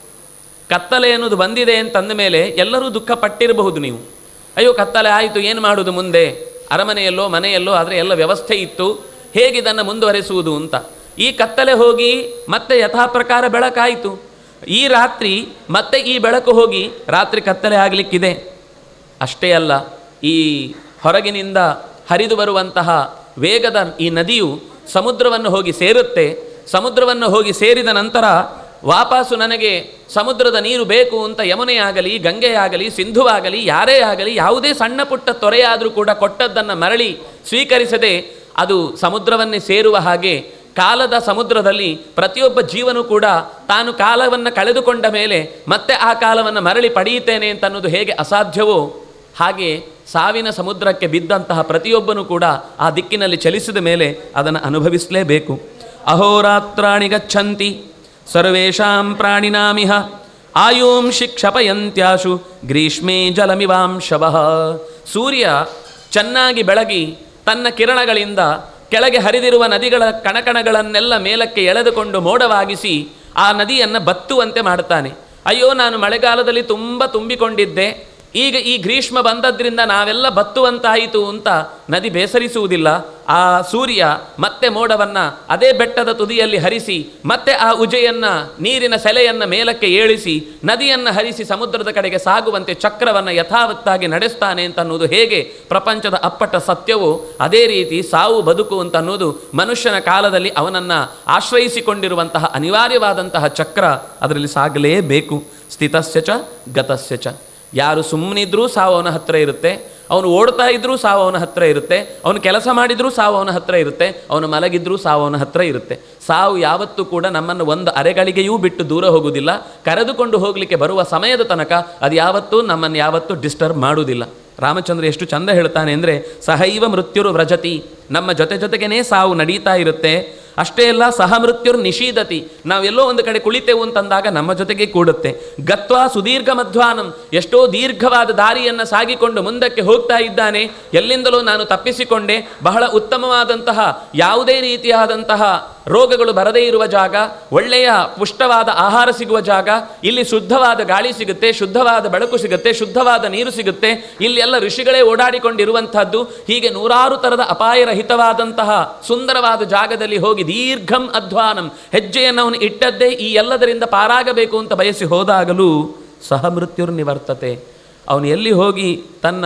ಕತ್ತಲೆ ಅನ್ನೋದು ಬಂದಿದೆ ಅಂತಂದ ಮೇಲೆ ಎಲ್ಲರೂ ದುಃಖ ಪಟ್ಟಿರಬಹುದು ನೀವು ಅಯ್ಯೋ ಕತ್ತಲೆ ಆಯಿತು ಏನು ಮಾಡೋದು ಮುಂದೆ ಅರಮನೆಯಲ್ಲೋ ಮನೆಯಲ್ಲೋ ಆದರೆ ಎಲ್ಲ ವ್ಯವಸ್ಥೆ ಇತ್ತು ಹೇಗಿದನ್ನು ಮುಂದುವರೆಸುವುದು ಅಂತ ಈ ಕತ್ತಲೆ ಹೋಗಿ ಮತ್ತೆ ಯಥಾ ಪ್ರಕಾರ ಬೆಳಕಾಯಿತು ಈ ರಾತ್ರಿ ಮತ್ತೆ ಈ ಬೆಳಕು ಹೋಗಿ ರಾತ್ರಿ ಕತ್ತಲೆ ಆಗಲಿಕ್ಕಿದೆ ಅಷ್ಟೇ ಅಲ್ಲ ಈ ಹೊರಗಿನಿಂದ ಹರಿದು ಬರುವಂತಹ ವೇಗದ ಈ ನದಿಯು ಸಮುದ್ರವನ್ನು ಹೋಗಿ ಸೇರುತ್ತೆ ಸಮುದ್ರವನ್ನು ಹೋಗಿ ಸೇರಿದ ನಂತರ ವಾಪಸ್ಸು ನನಗೆ ಸಮುದ್ರದ ನೀರು ಬೇಕು ಅಂತ ಯಮುನೆಯಾಗಲಿ ಗಂಗೆಯಾಗಲಿ ಸಿಂಧುವಾಗಲಿ ಯಾರೇ ಆಗಲಿ ಯಾವುದೇ ಸಣ್ಣ ಪುಟ್ಟ ತೊರೆಯಾದರೂ ಕೂಡ ಕೊಟ್ಟದ್ದನ್ನು ಮರಳಿ ಸ್ವೀಕರಿಸದೆ ಅದು ಸಮುದ್ರವನ್ನೇ ಸೇರುವ ಹಾಗೆ ಕಾಲದ ಸಮುದ್ರದಲ್ಲಿ ಪ್ರತಿಯೊಬ್ಬ ಜೀವನು ಕೂಡ ತಾನು ಕಾಲವನ್ನು ಕಳೆದುಕೊಂಡ ಮೇಲೆ ಮತ್ತೆ ಆ ಕಾಲವನ್ನು ಮರಳಿ ಪಡೆಯುತ್ತೇನೆ ಅಂತ ಅನ್ನೋದು ಹೇಗೆ ಅಸಾಧ್ಯವೋ ಹಾಗೆ ಸಾವಿನ ಸಮುದ್ರಕ್ಕೆ ಬಿದ್ದಂತಹ ಪ್ರತಿಯೊಬ್ಬನೂ ಕೂಡ ಆ ದಿಕ್ಕಿನಲ್ಲಿ ಚಲಿಸಿದ ಮೇಲೆ ಅದನ್ನು ಅನುಭವಿಸಲೇಬೇಕು ಅಹೋರಾತ್ರಾಣಿ ಗಚ್ಚಂತಿ ಸರ್ವೇಷಾಂ ಪ್ರಾಣಿನಾಮಿಹ ಆಯೂಂ ಶಿಕ್ಷಪಯಂತ್ಯಾಶು ಗ್ರೀಷ್ಮೇ ಜಲಮಿವಾಂಶವಃ ಸೂರ್ಯ ಚೆನ್ನಾಗಿ ಬೆಳಗಿ ತನ್ನ ಕಿರಣಗಳಿಂದ ಕೆಳಗೆ ಹರಿದಿರುವ ನದಿಗಳ ಕಣಕಣಗಳನ್ನೆಲ್ಲ ಮೇಲಕ್ಕೆ ಎಳೆದುಕೊಂಡು ಮೋಡವಾಗಿಸಿ ಆ ನದಿಯನ್ನು ಬತ್ತುವಂತೆ ಮಾಡ್ತಾನೆ ಅಯ್ಯೋ ನಾನು ಮಳೆಗಾಲದಲ್ಲಿ ತುಂಬ ತುಂಬಿಕೊಂಡಿದ್ದೆ ಈಗ ಈ ಗ್ರೀಷ್ಮ ಬಂದದ್ರಿಂದ ನಾವೆಲ್ಲ ಬತ್ತುವಂತಾಯಿತು ಅಂತ ನದಿ ಬೇಸರಿಸುವುದಿಲ್ಲ ಆ ಸೂರ್ಯ ಮತ್ತೆ ಮೋಡವನ್ನು ಅದೇ ಬೆಟ್ಟದ ತುದಿಯಲ್ಲಿ ಹರಿಸಿ ಮತ್ತೆ ಆ ಉಜೆಯನ್ನು ನೀರಿನ ಸೆಲೆಯನ್ನು ಮೇಲಕ್ಕೆ ಏಳಿಸಿ ನದಿಯನ್ನು ಹರಿಸಿ ಸಮುದ್ರದ ಕಡೆಗೆ ಸಾಗುವಂತೆ ಚಕ್ರವನ್ನು ಯಥಾವತ್ತಾಗಿ ನಡೆಸ್ತಾನೆ ಅಂತ ಅನ್ನೋದು ಹೇಗೆ ಪ್ರಪಂಚದ ಅಪ್ಪಟ ಸತ್ಯವೋ ಅದೇ ರೀತಿ ಸಾವು ಬದುಕು ಅಂತ ಅನ್ನೋದು ಮನುಷ್ಯನ ಕಾಲದಲ್ಲಿ ಅವನನ್ನು ಆಶ್ರಯಿಸಿಕೊಂಡಿರುವಂತಹ ಅನಿವಾರ್ಯವಾದಂತಹ ಚಕ್ರ ಅದರಲ್ಲಿ ಸಾಗಲೇಬೇಕು ಸ್ಥಿತಸ್ಯ ಚ ಗತಸ್ಯ ಚ ಯಾರು ಸುಮ್ಮನಿದ್ರೂ ಸಾವು ಅವನ ಹತ್ರ ಇರುತ್ತೆ ಅವನು ಓಡ್ತಾ ಇದ್ರೂ ಸಾವು ಅವನ ಹತ್ರ ಇರುತ್ತೆ ಅವನು ಕೆಲಸ ಮಾಡಿದ್ರೂ ಸಾವು ಅವನ ಹತ್ರ ಇರುತ್ತೆ ಅವನು ಮಲಗಿದ್ರೂ ಸಾವು ಅವನ ಹತ್ರ ಇರುತ್ತೆ ಸಾವು ಯಾವತ್ತೂ ಕೂಡ ನಮ್ಮನ್ನು ಒಂದು ಅರೆಗಳಿಗೆಯೂ ಬಿಟ್ಟು ದೂರ ಹೋಗುವುದಿಲ್ಲ ಕರೆದುಕೊಂಡು ಹೋಗಲಿಕ್ಕೆ ಬರುವ ಸಮಯದ ತನಕ ಅದು ಯಾವತ್ತೂ ನಮ್ಮನ್ನು ಯಾವತ್ತೂ ಡಿಸ್ಟರ್ಬ್ ಮಾಡುವುದಿಲ್ಲ ರಾಮಚಂದ್ರ ಎಷ್ಟು ಚಂದ ಹೇಳ್ತಾನೆ ಅಂದರೆ ಸಹೈವ ಮೃತ್ಯುರು ವ್ರಜತಿ ನಮ್ಮ ಜೊತೆ ಜೊತೆಗೇನೆ ಸಾವು ನಡೀತಾ ಇರುತ್ತೆ ಅಷ್ಟೇ ಅಲ್ಲ ಸಹ ಮೃತ್ಯುರ್ ನಿಷೀದತಿ ನಾವೆಲ್ಲೋ ಒಂದು ಕಡೆ ಕುಳಿತೆವು ಅಂತಂದಾಗ ನಮ್ಮ ಜೊತೆಗೆ ಕೂಡುತ್ತೆ ಗತ್ವಾ ಸುದೀರ್ಘ ಮಧ್ವಾನಂ ಎಷ್ಟೋ ದೀರ್ಘವಾದ ದಾರಿಯನ್ನು ಸಾಗಿಕೊಂಡು ಮುಂದಕ್ಕೆ ಹೋಗ್ತಾ ಇದ್ದಾನೆ ಎಲ್ಲಿಂದಲೂ ನಾನು ತಪ್ಪಿಸಿಕೊಂಡೆ ಬಹಳ ಉತ್ತಮವಾದಂತಹ ಯಾವುದೇ ರೀತಿಯಾದಂತಹ ರೋಗಗಳು ಬರದೇ ಇರುವ ಜಾಗ ಒಳ್ಳೆಯ ಪುಷ್ಟವಾದ ಆಹಾರ ಸಿಗುವ ಜಾಗ ಇಲ್ಲಿ ಶುದ್ಧವಾದ ಗಾಳಿ ಸಿಗುತ್ತೆ ಶುದ್ಧವಾದ ಬೆಳಕು ಸಿಗುತ್ತೆ ಶುದ್ಧವಾದ ನೀರು ಸಿಗುತ್ತೆ ಇಲ್ಲಿ ಎಲ್ಲ ಋಷಿಗಳೇ ಓಡಾಡಿಕೊಂಡಿರುವಂತಹದ್ದು ಹೀಗೆ ನೂರಾರು ಥರದ ಅಪಾಯರಹಿತವಾದಂತಹ ಸುಂದರವಾದ ಜಾಗದಲ್ಲಿ ಹೋಗಿ ದೀರ್ಘಂ ಅಧ್ವಾನಂ ಹೆಜ್ಜೆಯನ್ನು ಅವನು ಇಟ್ಟದ್ದೇ ಈ ಎಲ್ಲದರಿಂದ ಪಾರಾಗಬೇಕು ಅಂತ ಬಯಸಿ ಹೋದಾಗಲೂ ಸಹ ಮೃತ್ಯುರ್ ನಿವರ್ತತೆ ಅವನು ಎಲ್ಲಿ ಹೋಗಿ ತನ್ನ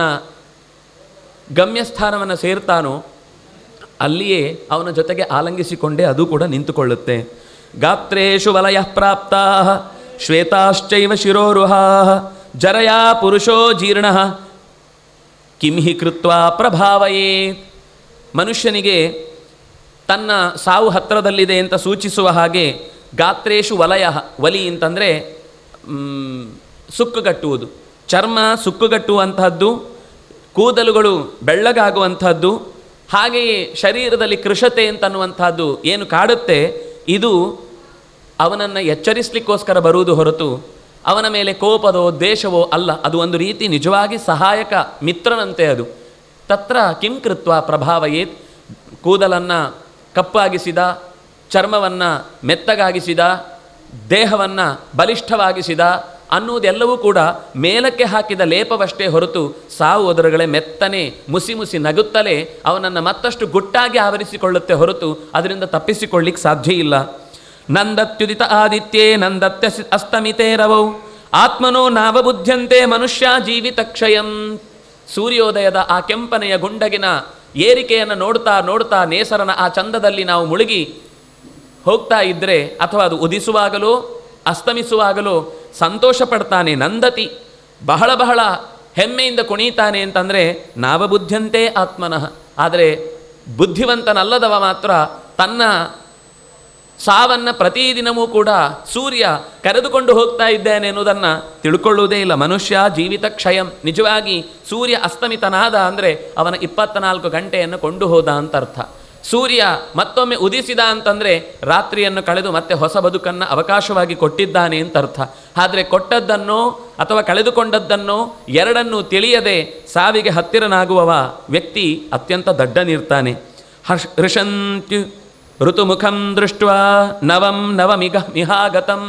ಗಮ್ಯಸ್ಥಾನವನ್ನು ಸೇರ್ತಾನೋ ಅಲ್ಲಿಯೇ ಅವನ ಜೊತೆಗೆ ಆಲಂಗಿಸಿಕೊಂಡೇ ಅದು ಕೂಡ ನಿಂತುಕೊಳ್ಳುತ್ತೆ ಗಾತ್ರೇಶು ವಲಯ ಪ್ರಾಪ್ತಾ ಶ್ವೇತಾಶ್ಚೈವ ಶಿರೋರುಹಾ ಜರಯಾ ಪುರುಷೋ ಜೀರ್ಣ ಕಿಂ ಹಿ ಕೃತ್ವ ಪ್ರಭಾವಯೇ ಮನುಷ್ಯನಿಗೆ ತನ್ನ ಸಾವು ಹತ್ತಿರದಲ್ಲಿದೆ ಅಂತ ಸೂಚಿಸುವ ಹಾಗೆ ಗಾತ್ರೇಶು ವಲಯ ವಲಿ ಅಂತಂದರೆ ಸುಕ್ಕುಗಟ್ಟುವುದು ಚರ್ಮ ಸುಕ್ಕುಗಟ್ಟುವಂತಹದ್ದು ಕೂದಲುಗಳು ಬೆಳ್ಳಗಾಗುವಂಥದ್ದು ಹಾಗೆಯೇ ಶರೀರದಲ್ಲಿ ಕೃಷತೆ ಅಂತನ್ನುವಂಥದ್ದು ಏನು ಕಾಡುತ್ತೆ ಇದು ಅವನನ್ನು ಎಚ್ಚರಿಸಲಿಕ್ಕೋಸ್ಕರ ಬರುವುದು ಹೊರತು ಅವನ ಮೇಲೆ ಕೋಪದೋ ದ್ವೇಷವೋ ಅಲ್ಲ ಅದು ಒಂದು ರೀತಿ ನಿಜವಾಗಿ ಸಹಾಯಕ ಮಿತ್ರನಂತೆ ಅದು ತತ್ರ ಕಿಂ ಕೃತ್ವ ಪ್ರಭಾವಯೇತ್ ಕೂದಲನ್ನು ಕಪ್ಪಾಗಿಸಿದ ಚರ್ಮವನ್ನು ಮೆತ್ತಗಾಗಿಸಿದ ದೇಹವನ್ನು ಬಲಿಷ್ಠವಾಗಿಸಿದ ಅನ್ನುವುದೆಲ್ಲವೂ ಕೂಡ ಮೇಲಕ್ಕೆ ಹಾಕಿದ ಲೇಪವಷ್ಟೇ ಹೊರತು ಸಾವು ಒದರುಗಳೇ ಮೆತ್ತನೆ ಮುಸಿ ಮುಸಿ ನಗುತ್ತಲೇ ಅವನನ್ನು ಮತ್ತಷ್ಟು ಗುಟ್ಟಾಗಿ ಆವರಿಸಿಕೊಳ್ಳುತ್ತೆ ಹೊರತು ಅದರಿಂದ ತಪ್ಪಿಸಿಕೊಳ್ಳಿಕ್ಕೆ ಸಾಧ್ಯ ಇಲ್ಲ ನಂದತ್ಯುದಿತ ಆದಿತ್ಯೇ ನಂದತ್ಯ ಅಸ್ತಮಿತೇ ರವೌ ಆತ್ಮನೋ ನಾವಬುದ್ಧ್ಯಂತೆ ಮನುಷ್ಯ ಜೀವಿತ ಕ್ಷಯಂ ಸೂರ್ಯೋದಯದ ಆ ಕೆಂಪನೆಯ ಗುಂಡಗಿನ ಏರಿಕೆಯನ್ನು ನೋಡ್ತಾ ನೋಡ್ತಾ ನೇಸರನ ಆ ಚಂದದಲ್ಲಿ ನಾವು ಮುಳುಗಿ ಹೋಗ್ತಾ ಇದ್ದರೆ ಅಥವಾ ಅದು ಉದಿಸುವಾಗಲೋ ಅಸ್ತಮಿಸುವಾಗಲೋ ಸಂತೋಷ ಪಡ್ತಾನೆ ನಂದತಿ ಬಹಳ ಬಹಳ ಹೆಮ್ಮೆಯಿಂದ ಕುಣಿತಾನೆ ಅಂತಂದರೆ ನಾವಬುದ್ಧಂತೆ ಆತ್ಮನಃ ಆದರೆ ಬುದ್ಧಿವಂತನಲ್ಲದವ ಮಾತ್ರ ತನ್ನ ಸಾವನ್ನು ಪ್ರತಿದಿನವೂ ಕೂಡ ಸೂರ್ಯ ಕರೆದುಕೊಂಡು ಹೋಗ್ತಾ ಇದ್ದೇನೆ ಎನ್ನುವುದನ್ನು ತಿಳ್ಕೊಳ್ಳುವುದೇ ಇಲ್ಲ ಮನುಷ್ಯ ಜೀವಿತ ಕ್ಷಯಂ ನಿಜವಾಗಿ ಸೂರ್ಯ ಅಸ್ತಮಿತನಾದ ಅಂದರೆ ಅವನ ಇಪ್ಪತ್ನಾಲ್ಕು ಗಂಟೆಯನ್ನು ಕೊಂಡು ಹೋದ ಅಂತ ಅರ್ಥ ಸೂರ್ಯ ಮತ್ತೊಮ್ಮೆ ಉದಿಸಿದ ಅಂತಂದರೆ ರಾತ್ರಿಯನ್ನು ಕಳೆದು ಮತ್ತೆ ಹೊಸ ಬದುಕನ್ನು ಅವಕಾಶವಾಗಿ ಕೊಟ್ಟಿದ್ದಾನೆ ಅಂತ ಅರ್ಥ ಆದರೆ ಕೊಟ್ಟದ್ದನ್ನೋ ಅಥವಾ ಕಳೆದುಕೊಂಡದ್ದನ್ನೋ ಎರಡನ್ನೂ ತಿಳಿಯದೆ ಸಾವಿಗೆ ಹತ್ತಿರನಾಗುವವ ವ್ಯಕ್ತಿ ಅತ್ಯಂತ ದಡ್ಡನಿರ್ತಾನೆ ಹರ್ಷ ಹೃಷಂತ್ಯು ಋತುಮುಖಂ ದೃಷ್ಟ ನವಂ ನವಮಿಗ ಮಿಹಾಗತಂ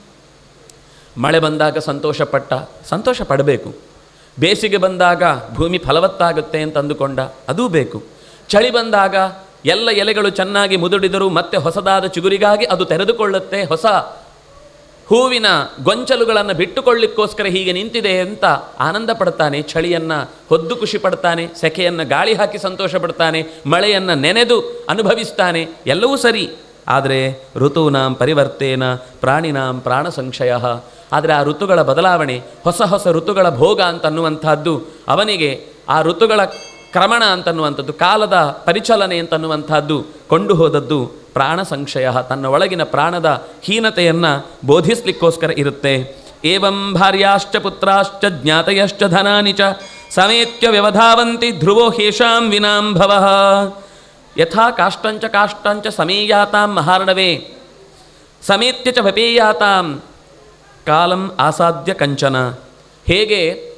ಮಳೆ ಬಂದಾಗ ಸಂತೋಷಪಟ್ಟ ಸಂತೋಷ ಪಡಬೇಕು ಬೇಸಿಗೆ ಬಂದಾಗ ಭೂಮಿ ಫಲವತ್ತಾಗುತ್ತೆ ಅಂತ ಅಂದುಕೊಂಡ ಅದೂ ಬೇಕು ಚಳಿ ಬಂದಾಗ ಎಲ್ಲ ಎಲೆಗಳು ಚೆನ್ನಾಗಿ ಮುದುಡಿದರೂ ಮತ್ತೆ ಹೊಸದಾದ ಚಿಗುರಿಗಾಗಿ ಅದು ತೆರೆದುಕೊಳ್ಳುತ್ತೆ ಹೊಸ ಹೂವಿನ ಗೊಂಚಲುಗಳನ್ನು ಬಿಟ್ಟುಕೊಳ್ಳಿಕ್ಕೋಸ್ಕರ ಹೀಗೆ ನಿಂತಿದೆ ಅಂತ ಆನಂದ ಪಡ್ತಾನೆ ಚಳಿಯನ್ನು ಹೊದ್ದು ಖುಷಿ ಪಡ್ತಾನೆ ಸೆಕೆಯನ್ನು ಗಾಳಿ ಹಾಕಿ ಸಂತೋಷ ಪಡ್ತಾನೆ ಮಳೆಯನ್ನು ನೆನೆದು ಅನುಭವಿಸ್ತಾನೆ ಎಲ್ಲವೂ ಸರಿ ಆದರೆ ಋತೂನಾಂ ಪರಿವರ್ತೇನ ಪ್ರಾಣಿನಾಂ ಪ್ರಾಣ ಸಂಶಯ ಆದರೆ ಆ ಋತುಗಳ ಬದಲಾವಣೆ ಹೊಸ ಹೊಸ ಋತುಗಳ ಭೋಗ ಅಂತನ್ನುವಂಥದ್ದು ಅವನಿಗೆ ಆ ಋತುಗಳ ಕ್ರಮಣ ಅಂತನ್ನುವಂಥದ್ದು ಕಾಲದ ಪರಿಚಲನೆ ಅಂತನ್ನುವಂಥದ್ದು ಕೊಂಡು ಹೋದದ್ದು ಪ್ರಾಣ ಸಂಶಯ ತನ್ನ ಒಳಗಿನ ಪ್ರಾಣದ ಹೀನತೆಯನ್ನು ಬೋಧಿಸ್ಲಿಕ್ಕೋಸ್ಕರ ಇರುತ್ತೆ ಏವಂ ಭಾರ್ಯಾಶ್ಚ ಪುತ್ರಾಶ್ಚ ಜ್ಞಾತಯಶ್ಚ ಧನಾನಿ ಚ ಸಮೇತ್ಯ ವ್ಯವಧಾವಂತಿ ಧ್ರುವೋ ಹೇಷಾಂ ವಿನಾಂಭವ ಯಥಾ ಕಾಷ್ಟಂಚ ಕಾಷ್ಟಂಚ ಸಮೀಯಾತಾಂ ಮಹಾರ್ಣವೇ ಸಮೇತ್ಯ ಚ ವಪೇಯಾತಾಂ ಕಾಲಂ ಆಸಾದ್ಯ ಕಂಚನ ಹೇಗೆ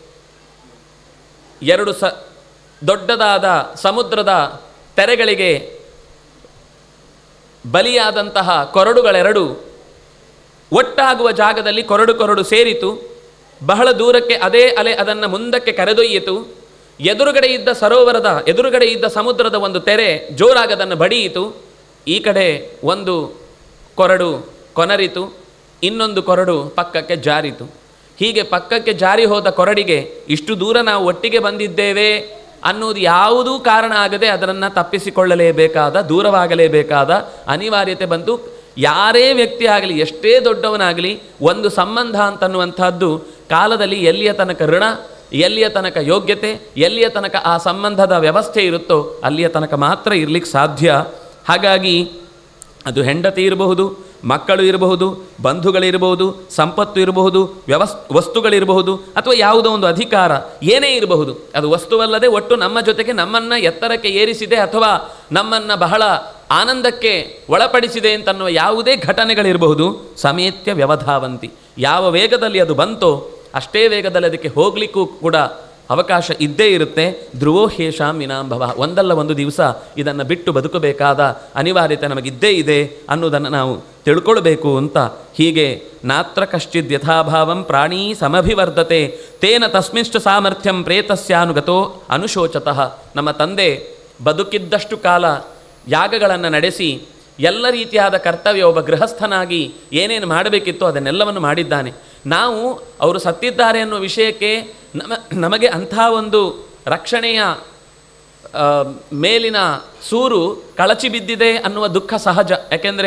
ಎರಡು ಸ ದೊಡ್ಡದಾದ ಸಮುದ್ರದ ತೆರೆಗಳಿಗೆ ಬಲಿಯಾದಂತಹ ಕೊರಡುಗಳೆರಡು ಒಟ್ಟಾಗುವ ಜಾಗದಲ್ಲಿ ಕೊರಡು ಕೊರಡು ಸೇರಿತು ಬಹಳ ದೂರಕ್ಕೆ ಅದೇ ಅಲೆ ಅದನ್ನು ಮುಂದಕ್ಕೆ ಕರೆದೊಯ್ಯಿತು ಎದುರುಗಡೆ ಇದ್ದ ಸರೋವರದ ಎದುರುಗಡೆ ಇದ್ದ ಸಮುದ್ರದ ಒಂದು ತೆರೆ ಜೋರಾಗದನ್ನು ಬಡಿಯಿತು ಈ ಕಡೆ ಒಂದು ಕೊರಡು ಕೊನರಿತು ಇನ್ನೊಂದು ಕೊರಡು ಪಕ್ಕಕ್ಕೆ ಜಾರಿತು ಹೀಗೆ ಪಕ್ಕಕ್ಕೆ ಜಾರಿ ಹೋದ ಕೊರಡಿಗೆ ಇಷ್ಟು ದೂರ ನಾವು ಒಟ್ಟಿಗೆ ಬಂದಿದ್ದೇವೆ ಅನ್ನೋದು ಯಾವುದೂ ಕಾರಣ ಆಗದೆ ಅದನ್ನು ತಪ್ಪಿಸಿಕೊಳ್ಳಲೇಬೇಕಾದ ದೂರವಾಗಲೇಬೇಕಾದ ಅನಿವಾರ್ಯತೆ ಬಂತು ಯಾರೇ ವ್ಯಕ್ತಿ ಆಗಲಿ ಎಷ್ಟೇ ದೊಡ್ಡವನಾಗಲಿ ಒಂದು ಸಂಬಂಧ ಅಂತನ್ನುವಂಥದ್ದು ಕಾಲದಲ್ಲಿ ಎಲ್ಲಿಯ ತನಕ ಋಣ ಎಲ್ಲಿಯ ತನಕ ಯೋಗ್ಯತೆ ಎಲ್ಲಿಯ ತನಕ ಆ ಸಂಬಂಧದ ವ್ಯವಸ್ಥೆ ಇರುತ್ತೋ ಅಲ್ಲಿಯ ತನಕ ಮಾತ್ರ ಇರಲಿಕ್ಕೆ ಸಾಧ್ಯ ಹಾಗಾಗಿ ಅದು ಹೆಂಡತಿ ಇರಬಹುದು ಮಕ್ಕಳು ಇರಬಹುದು ಬಂಧುಗಳಿರಬಹುದು ಸಂಪತ್ತು ಇರಬಹುದು ವ್ಯವಸ್ ವಸ್ತುಗಳಿರಬಹುದು ಅಥವಾ ಯಾವುದೋ ಒಂದು ಅಧಿಕಾರ ಏನೇ ಇರಬಹುದು ಅದು ವಸ್ತುವಲ್ಲದೆ ಒಟ್ಟು ನಮ್ಮ ಜೊತೆಗೆ ನಮ್ಮನ್ನು ಎತ್ತರಕ್ಕೆ ಏರಿಸಿದೆ ಅಥವಾ ನಮ್ಮನ್ನು ಬಹಳ ಆನಂದಕ್ಕೆ ಒಳಪಡಿಸಿದೆ ಅಂತನ್ನುವ ಯಾವುದೇ ಘಟನೆಗಳಿರಬಹುದು ಸಮೇತ್ಯ ವ್ಯವಧಾವಂತಿ ಯಾವ ವೇಗದಲ್ಲಿ ಅದು ಬಂತೋ ಅಷ್ಟೇ ವೇಗದಲ್ಲಿ ಅದಕ್ಕೆ ಹೋಗಲಿಕ್ಕೂ ಕೂಡ ಅವಕಾಶ ಇದ್ದೇ ಇರುತ್ತೆ ಧ್ರುವೋ ಹೇಷಾಂ ವಿನಾಂಭವ ಒಂದಲ್ಲ ಒಂದು ದಿವಸ ಇದನ್ನು ಬಿಟ್ಟು ಬದುಕಬೇಕಾದ ಅನಿವಾರ್ಯತೆ ನಮಗಿದ್ದೇ ಇದೆ ಅನ್ನೋದನ್ನು ನಾವು ತಿಳ್ಕೊಳ್ಬೇಕು ಅಂತ ಹೀಗೆ ನಾತ್ರ ಕಶ್ಚಿದ್ ಯಥಾಭಾವಂ ಪ್ರಾಣೀ ಸಮಭಿವರ್ಧತೆ ತೇನ ತಸ್ಮಿಂಷ್ಟು ಸಾಮರ್ಥ್ಯಂ ಪ್ರೇತಸ್ಯಾನುಗತೋ ಅನುಶೋಚತಃ ನಮ್ಮ ತಂದೆ ಬದುಕಿದ್ದಷ್ಟು ಕಾಲ ಯಾಗಗಳನ್ನು ನಡೆಸಿ ಎಲ್ಲ ರೀತಿಯಾದ ಕರ್ತವ್ಯ ಒಬ್ಬ ಗೃಹಸ್ಥನಾಗಿ ಏನೇನು ಮಾಡಬೇಕಿತ್ತೋ ಅದನ್ನೆಲ್ಲವನ್ನು ಮಾಡಿದ್ದಾನೆ ನಾವು ಅವರು ಸತ್ತಿದ್ದಾರೆ ಅನ್ನೋ ವಿಷಯಕ್ಕೆ ನಮ ನಮಗೆ ಅಂಥ ಒಂದು ರಕ್ಷಣೆಯ ಆ, ಮೇಲಿನ ಸೂರು ಕಳಚಿ ಬಿದ್ದಿದೆ ಅನ್ನುವ ದುಃಖ ಸಹಜ ಯಾಕೆಂದರೆ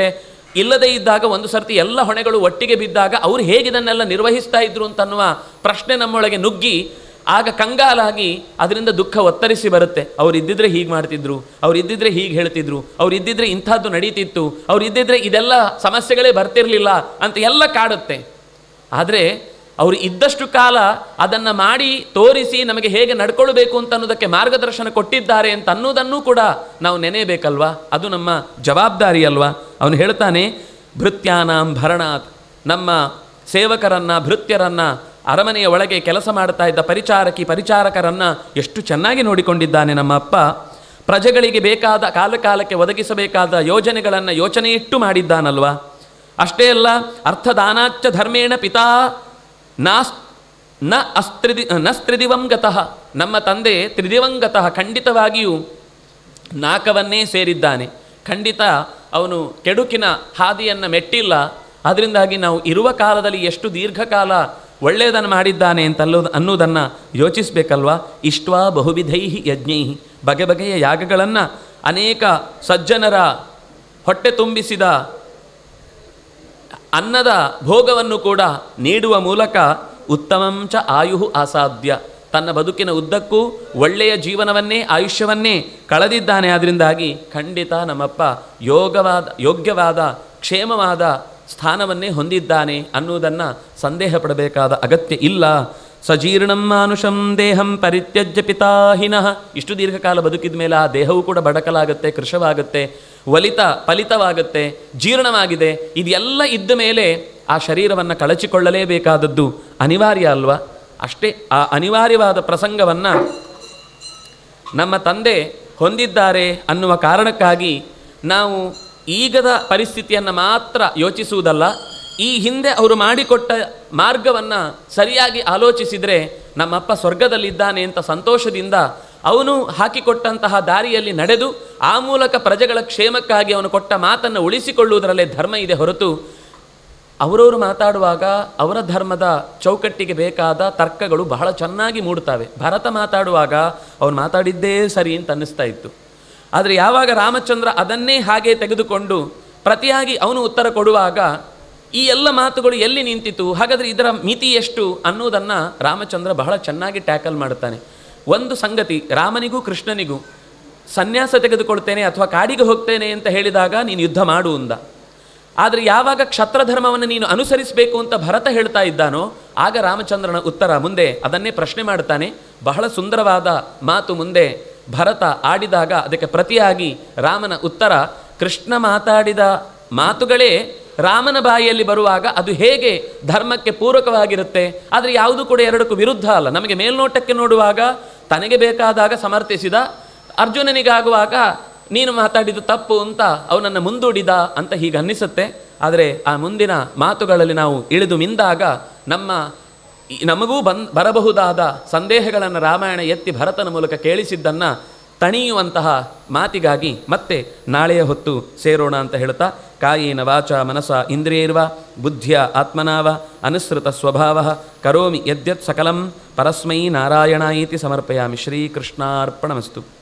ಇಲ್ಲದೇ ಇದ್ದಾಗ ಒಂದು ಸರ್ತಿ ಎಲ್ಲ ಹೊಣೆಗಳು ಒಟ್ಟಿಗೆ ಬಿದ್ದಾಗ ಅವ್ರು ಹೇಗಿದನ್ನೆಲ್ಲ ನಿರ್ವಹಿಸ್ತಾ ಇದ್ರು ಅಂತನ್ನುವ ಪ್ರಶ್ನೆ ನಮ್ಮೊಳಗೆ ನುಗ್ಗಿ ಆಗ ಕಂಗಾಲಾಗಿ ಅದರಿಂದ ದುಃಖ ಒತ್ತರಿಸಿ ಬರುತ್ತೆ ಅವ್ರು ಇದ್ದಿದ್ರೆ ಹೀಗೆ ಮಾಡ್ತಿದ್ರು ಅವ್ರು ಇದ್ದಿದ್ರೆ ಹೀಗೆ ಹೇಳ್ತಿದ್ರು ಅವ್ರು ಇದ್ದಿದ್ರೆ ಇಂಥದ್ದು ನಡೀತಿತ್ತು ಅವ್ರು ಇದ್ದಿದ್ರೆ ಇದೆಲ್ಲ ಸಮಸ್ಯೆಗಳೇ ಬರ್ತಿರ್ಲಿಲ್ಲ ಅಂತ ಎಲ್ಲ ಕಾಡುತ್ತೆ ಆದರೆ ಅವರು ಇದ್ದಷ್ಟು ಕಾಲ ಅದನ್ನು ಮಾಡಿ ತೋರಿಸಿ ನಮಗೆ ಹೇಗೆ ನಡ್ಕೊಳ್ಬೇಕು ಅಂತ ಅನ್ನೋದಕ್ಕೆ ಮಾರ್ಗದರ್ಶನ ಕೊಟ್ಟಿದ್ದಾರೆ ಅಂತ ಅನ್ನೋದನ್ನೂ ಕೂಡ ನಾವು ನೆನೆಯಬೇಕಲ್ವಾ ಅದು ನಮ್ಮ ಜವಾಬ್ದಾರಿ ಅಲ್ವಾ ಅವನು ಹೇಳ್ತಾನೆ ಭೃತ್ಯಾನಾಂ ಭರಣಾತ್ ನಮ್ಮ ಸೇವಕರನ್ನ ಭೃತ್ಯರನ್ನ ಅರಮನೆಯ ಒಳಗೆ ಕೆಲಸ ಮಾಡ್ತಾ ಇದ್ದ ಪರಿಚಾರಕಿ ಪರಿಚಾರಕರನ್ನ ಎಷ್ಟು ಚೆನ್ನಾಗಿ ನೋಡಿಕೊಂಡಿದ್ದಾನೆ ನಮ್ಮ ಅಪ್ಪ ಪ್ರಜೆಗಳಿಗೆ ಬೇಕಾದ ಕಾಲ ಕಾಲಕ್ಕೆ ಒದಗಿಸಬೇಕಾದ ಯೋಜನೆಗಳನ್ನು ಯೋಚನೆ ಇಟ್ಟು ಮಾಡಿದ್ದಾನಲ್ವಾ ಅಷ್ಟೇ ಅಲ್ಲ ಅರ್ಥದಾನಾಚ್ಚ ಧರ್ಮೇಣ ಪಿತಾ ನಾಸ್ ನ ಅಸ್ತ್ರಿದಿ ನಸ್ತ್ರಿದಿವಂಗತಃ ನಮ್ಮ ತಂದೆ ತ್ರಿದಿವಂಗತಃ ಖಂಡಿತವಾಗಿಯೂ ನಾಕವನ್ನೇ ಸೇರಿದ್ದಾನೆ ಖಂಡಿತ ಅವನು ಕೆಡುಕಿನ ಹಾದಿಯನ್ನು ಮೆಟ್ಟಿಲ್ಲ ಅದರಿಂದಾಗಿ ನಾವು ಇರುವ ಕಾಲದಲ್ಲಿ ಎಷ್ಟು ದೀರ್ಘಕಾಲ ಒಳ್ಳೆಯದನ್ನು ಮಾಡಿದ್ದಾನೆ ಅಂತಲ್ಲೋ ಅನ್ನೋದನ್ನು ಯೋಚಿಸಬೇಕಲ್ವಾ ಇಷ್ಟ್ವಾ ಬಹುವಿಧೈ ಯಜ್ಞೈ ಬಗೆ ಬಗೆಯ ಯಾಗಗಳನ್ನು ಅನೇಕ ಸಜ್ಜನರ ಹೊಟ್ಟೆ ತುಂಬಿಸಿದ ಅನ್ನದ ಭೋಗವನ್ನು ಕೂಡ ನೀಡುವ ಮೂಲಕ ಉತ್ತಮಂಚ ಆಯು ಆಸಾಧ್ಯ ತನ್ನ ಬದುಕಿನ ಉದ್ದಕ್ಕೂ ಒಳ್ಳೆಯ ಜೀವನವನ್ನೇ ಆಯುಷ್ಯವನ್ನೇ ಕಳೆದಿದ್ದಾನೆ ಅದರಿಂದಾಗಿ ಖಂಡಿತ ನಮ್ಮಪ್ಪ ಯೋಗವಾದ ಯೋಗ್ಯವಾದ ಕ್ಷೇಮವಾದ ಸ್ಥಾನವನ್ನೇ ಹೊಂದಿದ್ದಾನೆ ಅನ್ನುವುದನ್ನು ಸಂದೇಹ ಪಡಬೇಕಾದ ಅಗತ್ಯ ಇಲ್ಲ ಸಜೀರ್ಣಂ ಮಾನುಷಂ ದೇಹಂ ಪರಿತ್ಯಜ್ಯ ಪಿತಾಹಿನಃ ಇಷ್ಟು ದೀರ್ಘಕಾಲ ಬದುಕಿದ ಮೇಲೆ ಆ ದೇಹವು ಕೂಡ ಬಡಕಲಾಗುತ್ತೆ ಕೃಶವಾಗುತ್ತೆ ಒಲಿತ ಫಲಿತವಾಗುತ್ತೆ ಜೀರ್ಣವಾಗಿದೆ ಇದೆಲ್ಲ ಇದ್ದ ಮೇಲೆ ಆ ಶರೀರವನ್ನು ಕಳಚಿಕೊಳ್ಳಲೇಬೇಕಾದದ್ದು ಅನಿವಾರ್ಯ ಅಲ್ವಾ ಅಷ್ಟೇ ಆ ಅನಿವಾರ್ಯವಾದ ಪ್ರಸಂಗವನ್ನು ನಮ್ಮ ತಂದೆ ಹೊಂದಿದ್ದಾರೆ ಅನ್ನುವ ಕಾರಣಕ್ಕಾಗಿ ನಾವು ಈಗದ ಪರಿಸ್ಥಿತಿಯನ್ನು ಮಾತ್ರ ಯೋಚಿಸುವುದಲ್ಲ ಈ ಹಿಂದೆ ಅವರು ಮಾಡಿಕೊಟ್ಟ ಮಾರ್ಗವನ್ನು ಸರಿಯಾಗಿ ಆಲೋಚಿಸಿದರೆ ನಮ್ಮಪ್ಪ ಸ್ವರ್ಗದಲ್ಲಿದ್ದಾನೆ ಅಂತ ಸಂತೋಷದಿಂದ ಅವನು ಹಾಕಿಕೊಟ್ಟಂತಹ ದಾರಿಯಲ್ಲಿ ನಡೆದು ಆ ಮೂಲಕ ಪ್ರಜೆಗಳ ಕ್ಷೇಮಕ್ಕಾಗಿ ಅವನು ಕೊಟ್ಟ ಮಾತನ್ನು ಉಳಿಸಿಕೊಳ್ಳುವುದರಲ್ಲೇ ಧರ್ಮ ಇದೆ ಹೊರತು ಅವರವರು ಮಾತಾಡುವಾಗ ಅವರ ಧರ್ಮದ ಚೌಕಟ್ಟಿಗೆ ಬೇಕಾದ ತರ್ಕಗಳು ಬಹಳ ಚೆನ್ನಾಗಿ ಮೂಡ್ತವೆ ಭರತ ಮಾತಾಡುವಾಗ ಅವನು ಮಾತಾಡಿದ್ದೇ ಸರಿ ಅಂತ ಅನ್ನಿಸ್ತಾ ಇತ್ತು ಆದರೆ ಯಾವಾಗ ರಾಮಚಂದ್ರ ಅದನ್ನೇ ಹಾಗೆ ತೆಗೆದುಕೊಂಡು ಪ್ರತಿಯಾಗಿ ಅವನು ಉತ್ತರ ಕೊಡುವಾಗ ಈ ಎಲ್ಲ ಮಾತುಗಳು ಎಲ್ಲಿ ನಿಂತಿತು ಹಾಗಾದರೆ ಇದರ ಮಿತಿ ಎಷ್ಟು ಅನ್ನೋದನ್ನು ರಾಮಚಂದ್ರ ಬಹಳ ಚೆನ್ನಾಗಿ ಟ್ಯಾಕಲ್ ಮಾಡುತ್ತಾನೆ ಒಂದು ಸಂಗತಿ ರಾಮನಿಗೂ ಕೃಷ್ಣನಿಗೂ ಸನ್ಯಾಸ ತೆಗೆದುಕೊಳ್ತೇನೆ ಅಥವಾ ಕಾಡಿಗೆ ಹೋಗ್ತೇನೆ ಅಂತ ಹೇಳಿದಾಗ ನೀನು ಯುದ್ಧ ಮಾಡು ಅಂದ ಆದರೆ ಯಾವಾಗ ಕ್ಷತ್ರಧರ್ಮವನ್ನು ನೀನು ಅನುಸರಿಸಬೇಕು ಅಂತ ಭರತ ಹೇಳ್ತಾ ಇದ್ದಾನೋ ಆಗ ರಾಮಚಂದ್ರನ ಉತ್ತರ ಮುಂದೆ ಅದನ್ನೇ ಪ್ರಶ್ನೆ ಮಾಡ್ತಾನೆ ಬಹಳ ಸುಂದರವಾದ ಮಾತು ಮುಂದೆ ಭರತ ಆಡಿದಾಗ ಅದಕ್ಕೆ ಪ್ರತಿಯಾಗಿ ರಾಮನ ಉತ್ತರ ಕೃಷ್ಣ ಮಾತಾಡಿದ ಮಾತುಗಳೇ ರಾಮನ ಬಾಯಿಯಲ್ಲಿ ಬರುವಾಗ ಅದು ಹೇಗೆ ಧರ್ಮಕ್ಕೆ ಪೂರಕವಾಗಿರುತ್ತೆ ಆದರೆ ಯಾವುದು ಕೂಡ ಎರಡಕ್ಕೂ ವಿರುದ್ಧ ಅಲ್ಲ ನಮಗೆ ಮೇಲ್ನೋಟಕ್ಕೆ ನೋಡುವಾಗ ತನಗೆ ಬೇಕಾದಾಗ ಸಮರ್ಥಿಸಿದ ಅರ್ಜುನನಿಗಾಗುವಾಗ ನೀನು ಮಾತಾಡಿದ್ದು ತಪ್ಪು ಅಂತ ಅವನನ್ನು ಮುಂದೂಡಿದ ಅಂತ ಹೀಗೆ ಅನ್ನಿಸುತ್ತೆ ಆದರೆ ಆ ಮುಂದಿನ ಮಾತುಗಳಲ್ಲಿ ನಾವು ಇಳಿದು ಮಿಂದಾಗ ನಮ್ಮ ಈ- ನಮಗೂ ಬಂದ್ ಬರಬಹುದಾದ ಸಂದೇಹಗಳನ್ನು ರಾಮಾಯಣ ಎತ್ತಿ ಭರತನ ಮೂಲಕ ಕೇಳಿಸಿದ್ದನ್ನು ತಣಿಯುವಂತಹ ಮಾತಿಗಾಗಿ ಮತ್ತೆ ನಾಳೆಯ ಹೊತ್ತು ಸೇರೋಣ ಅಂತ ಹೇಳ್ತಾ ಕಾಯೇನ ವಾಚ ಮನಸ ಇಂದ್ರಿಯೈರ್ವ ಬುದ್ಧಿಯ ಆತ್ಮನಾವ ಅನುಸೃತ ಸ್ವಭಾವ ಕರೋಮಿ ಯದ್ಯತ್ ಸಕಲಂ ಪರಸ್ಮೈ ನಾರಾಯಣಾಯಿತಿ ಸಮರ್ಪಯಾಮಿ ಶ್ರೀಕೃಷ್ಣಾರ್ಪಣಮಸ್ತು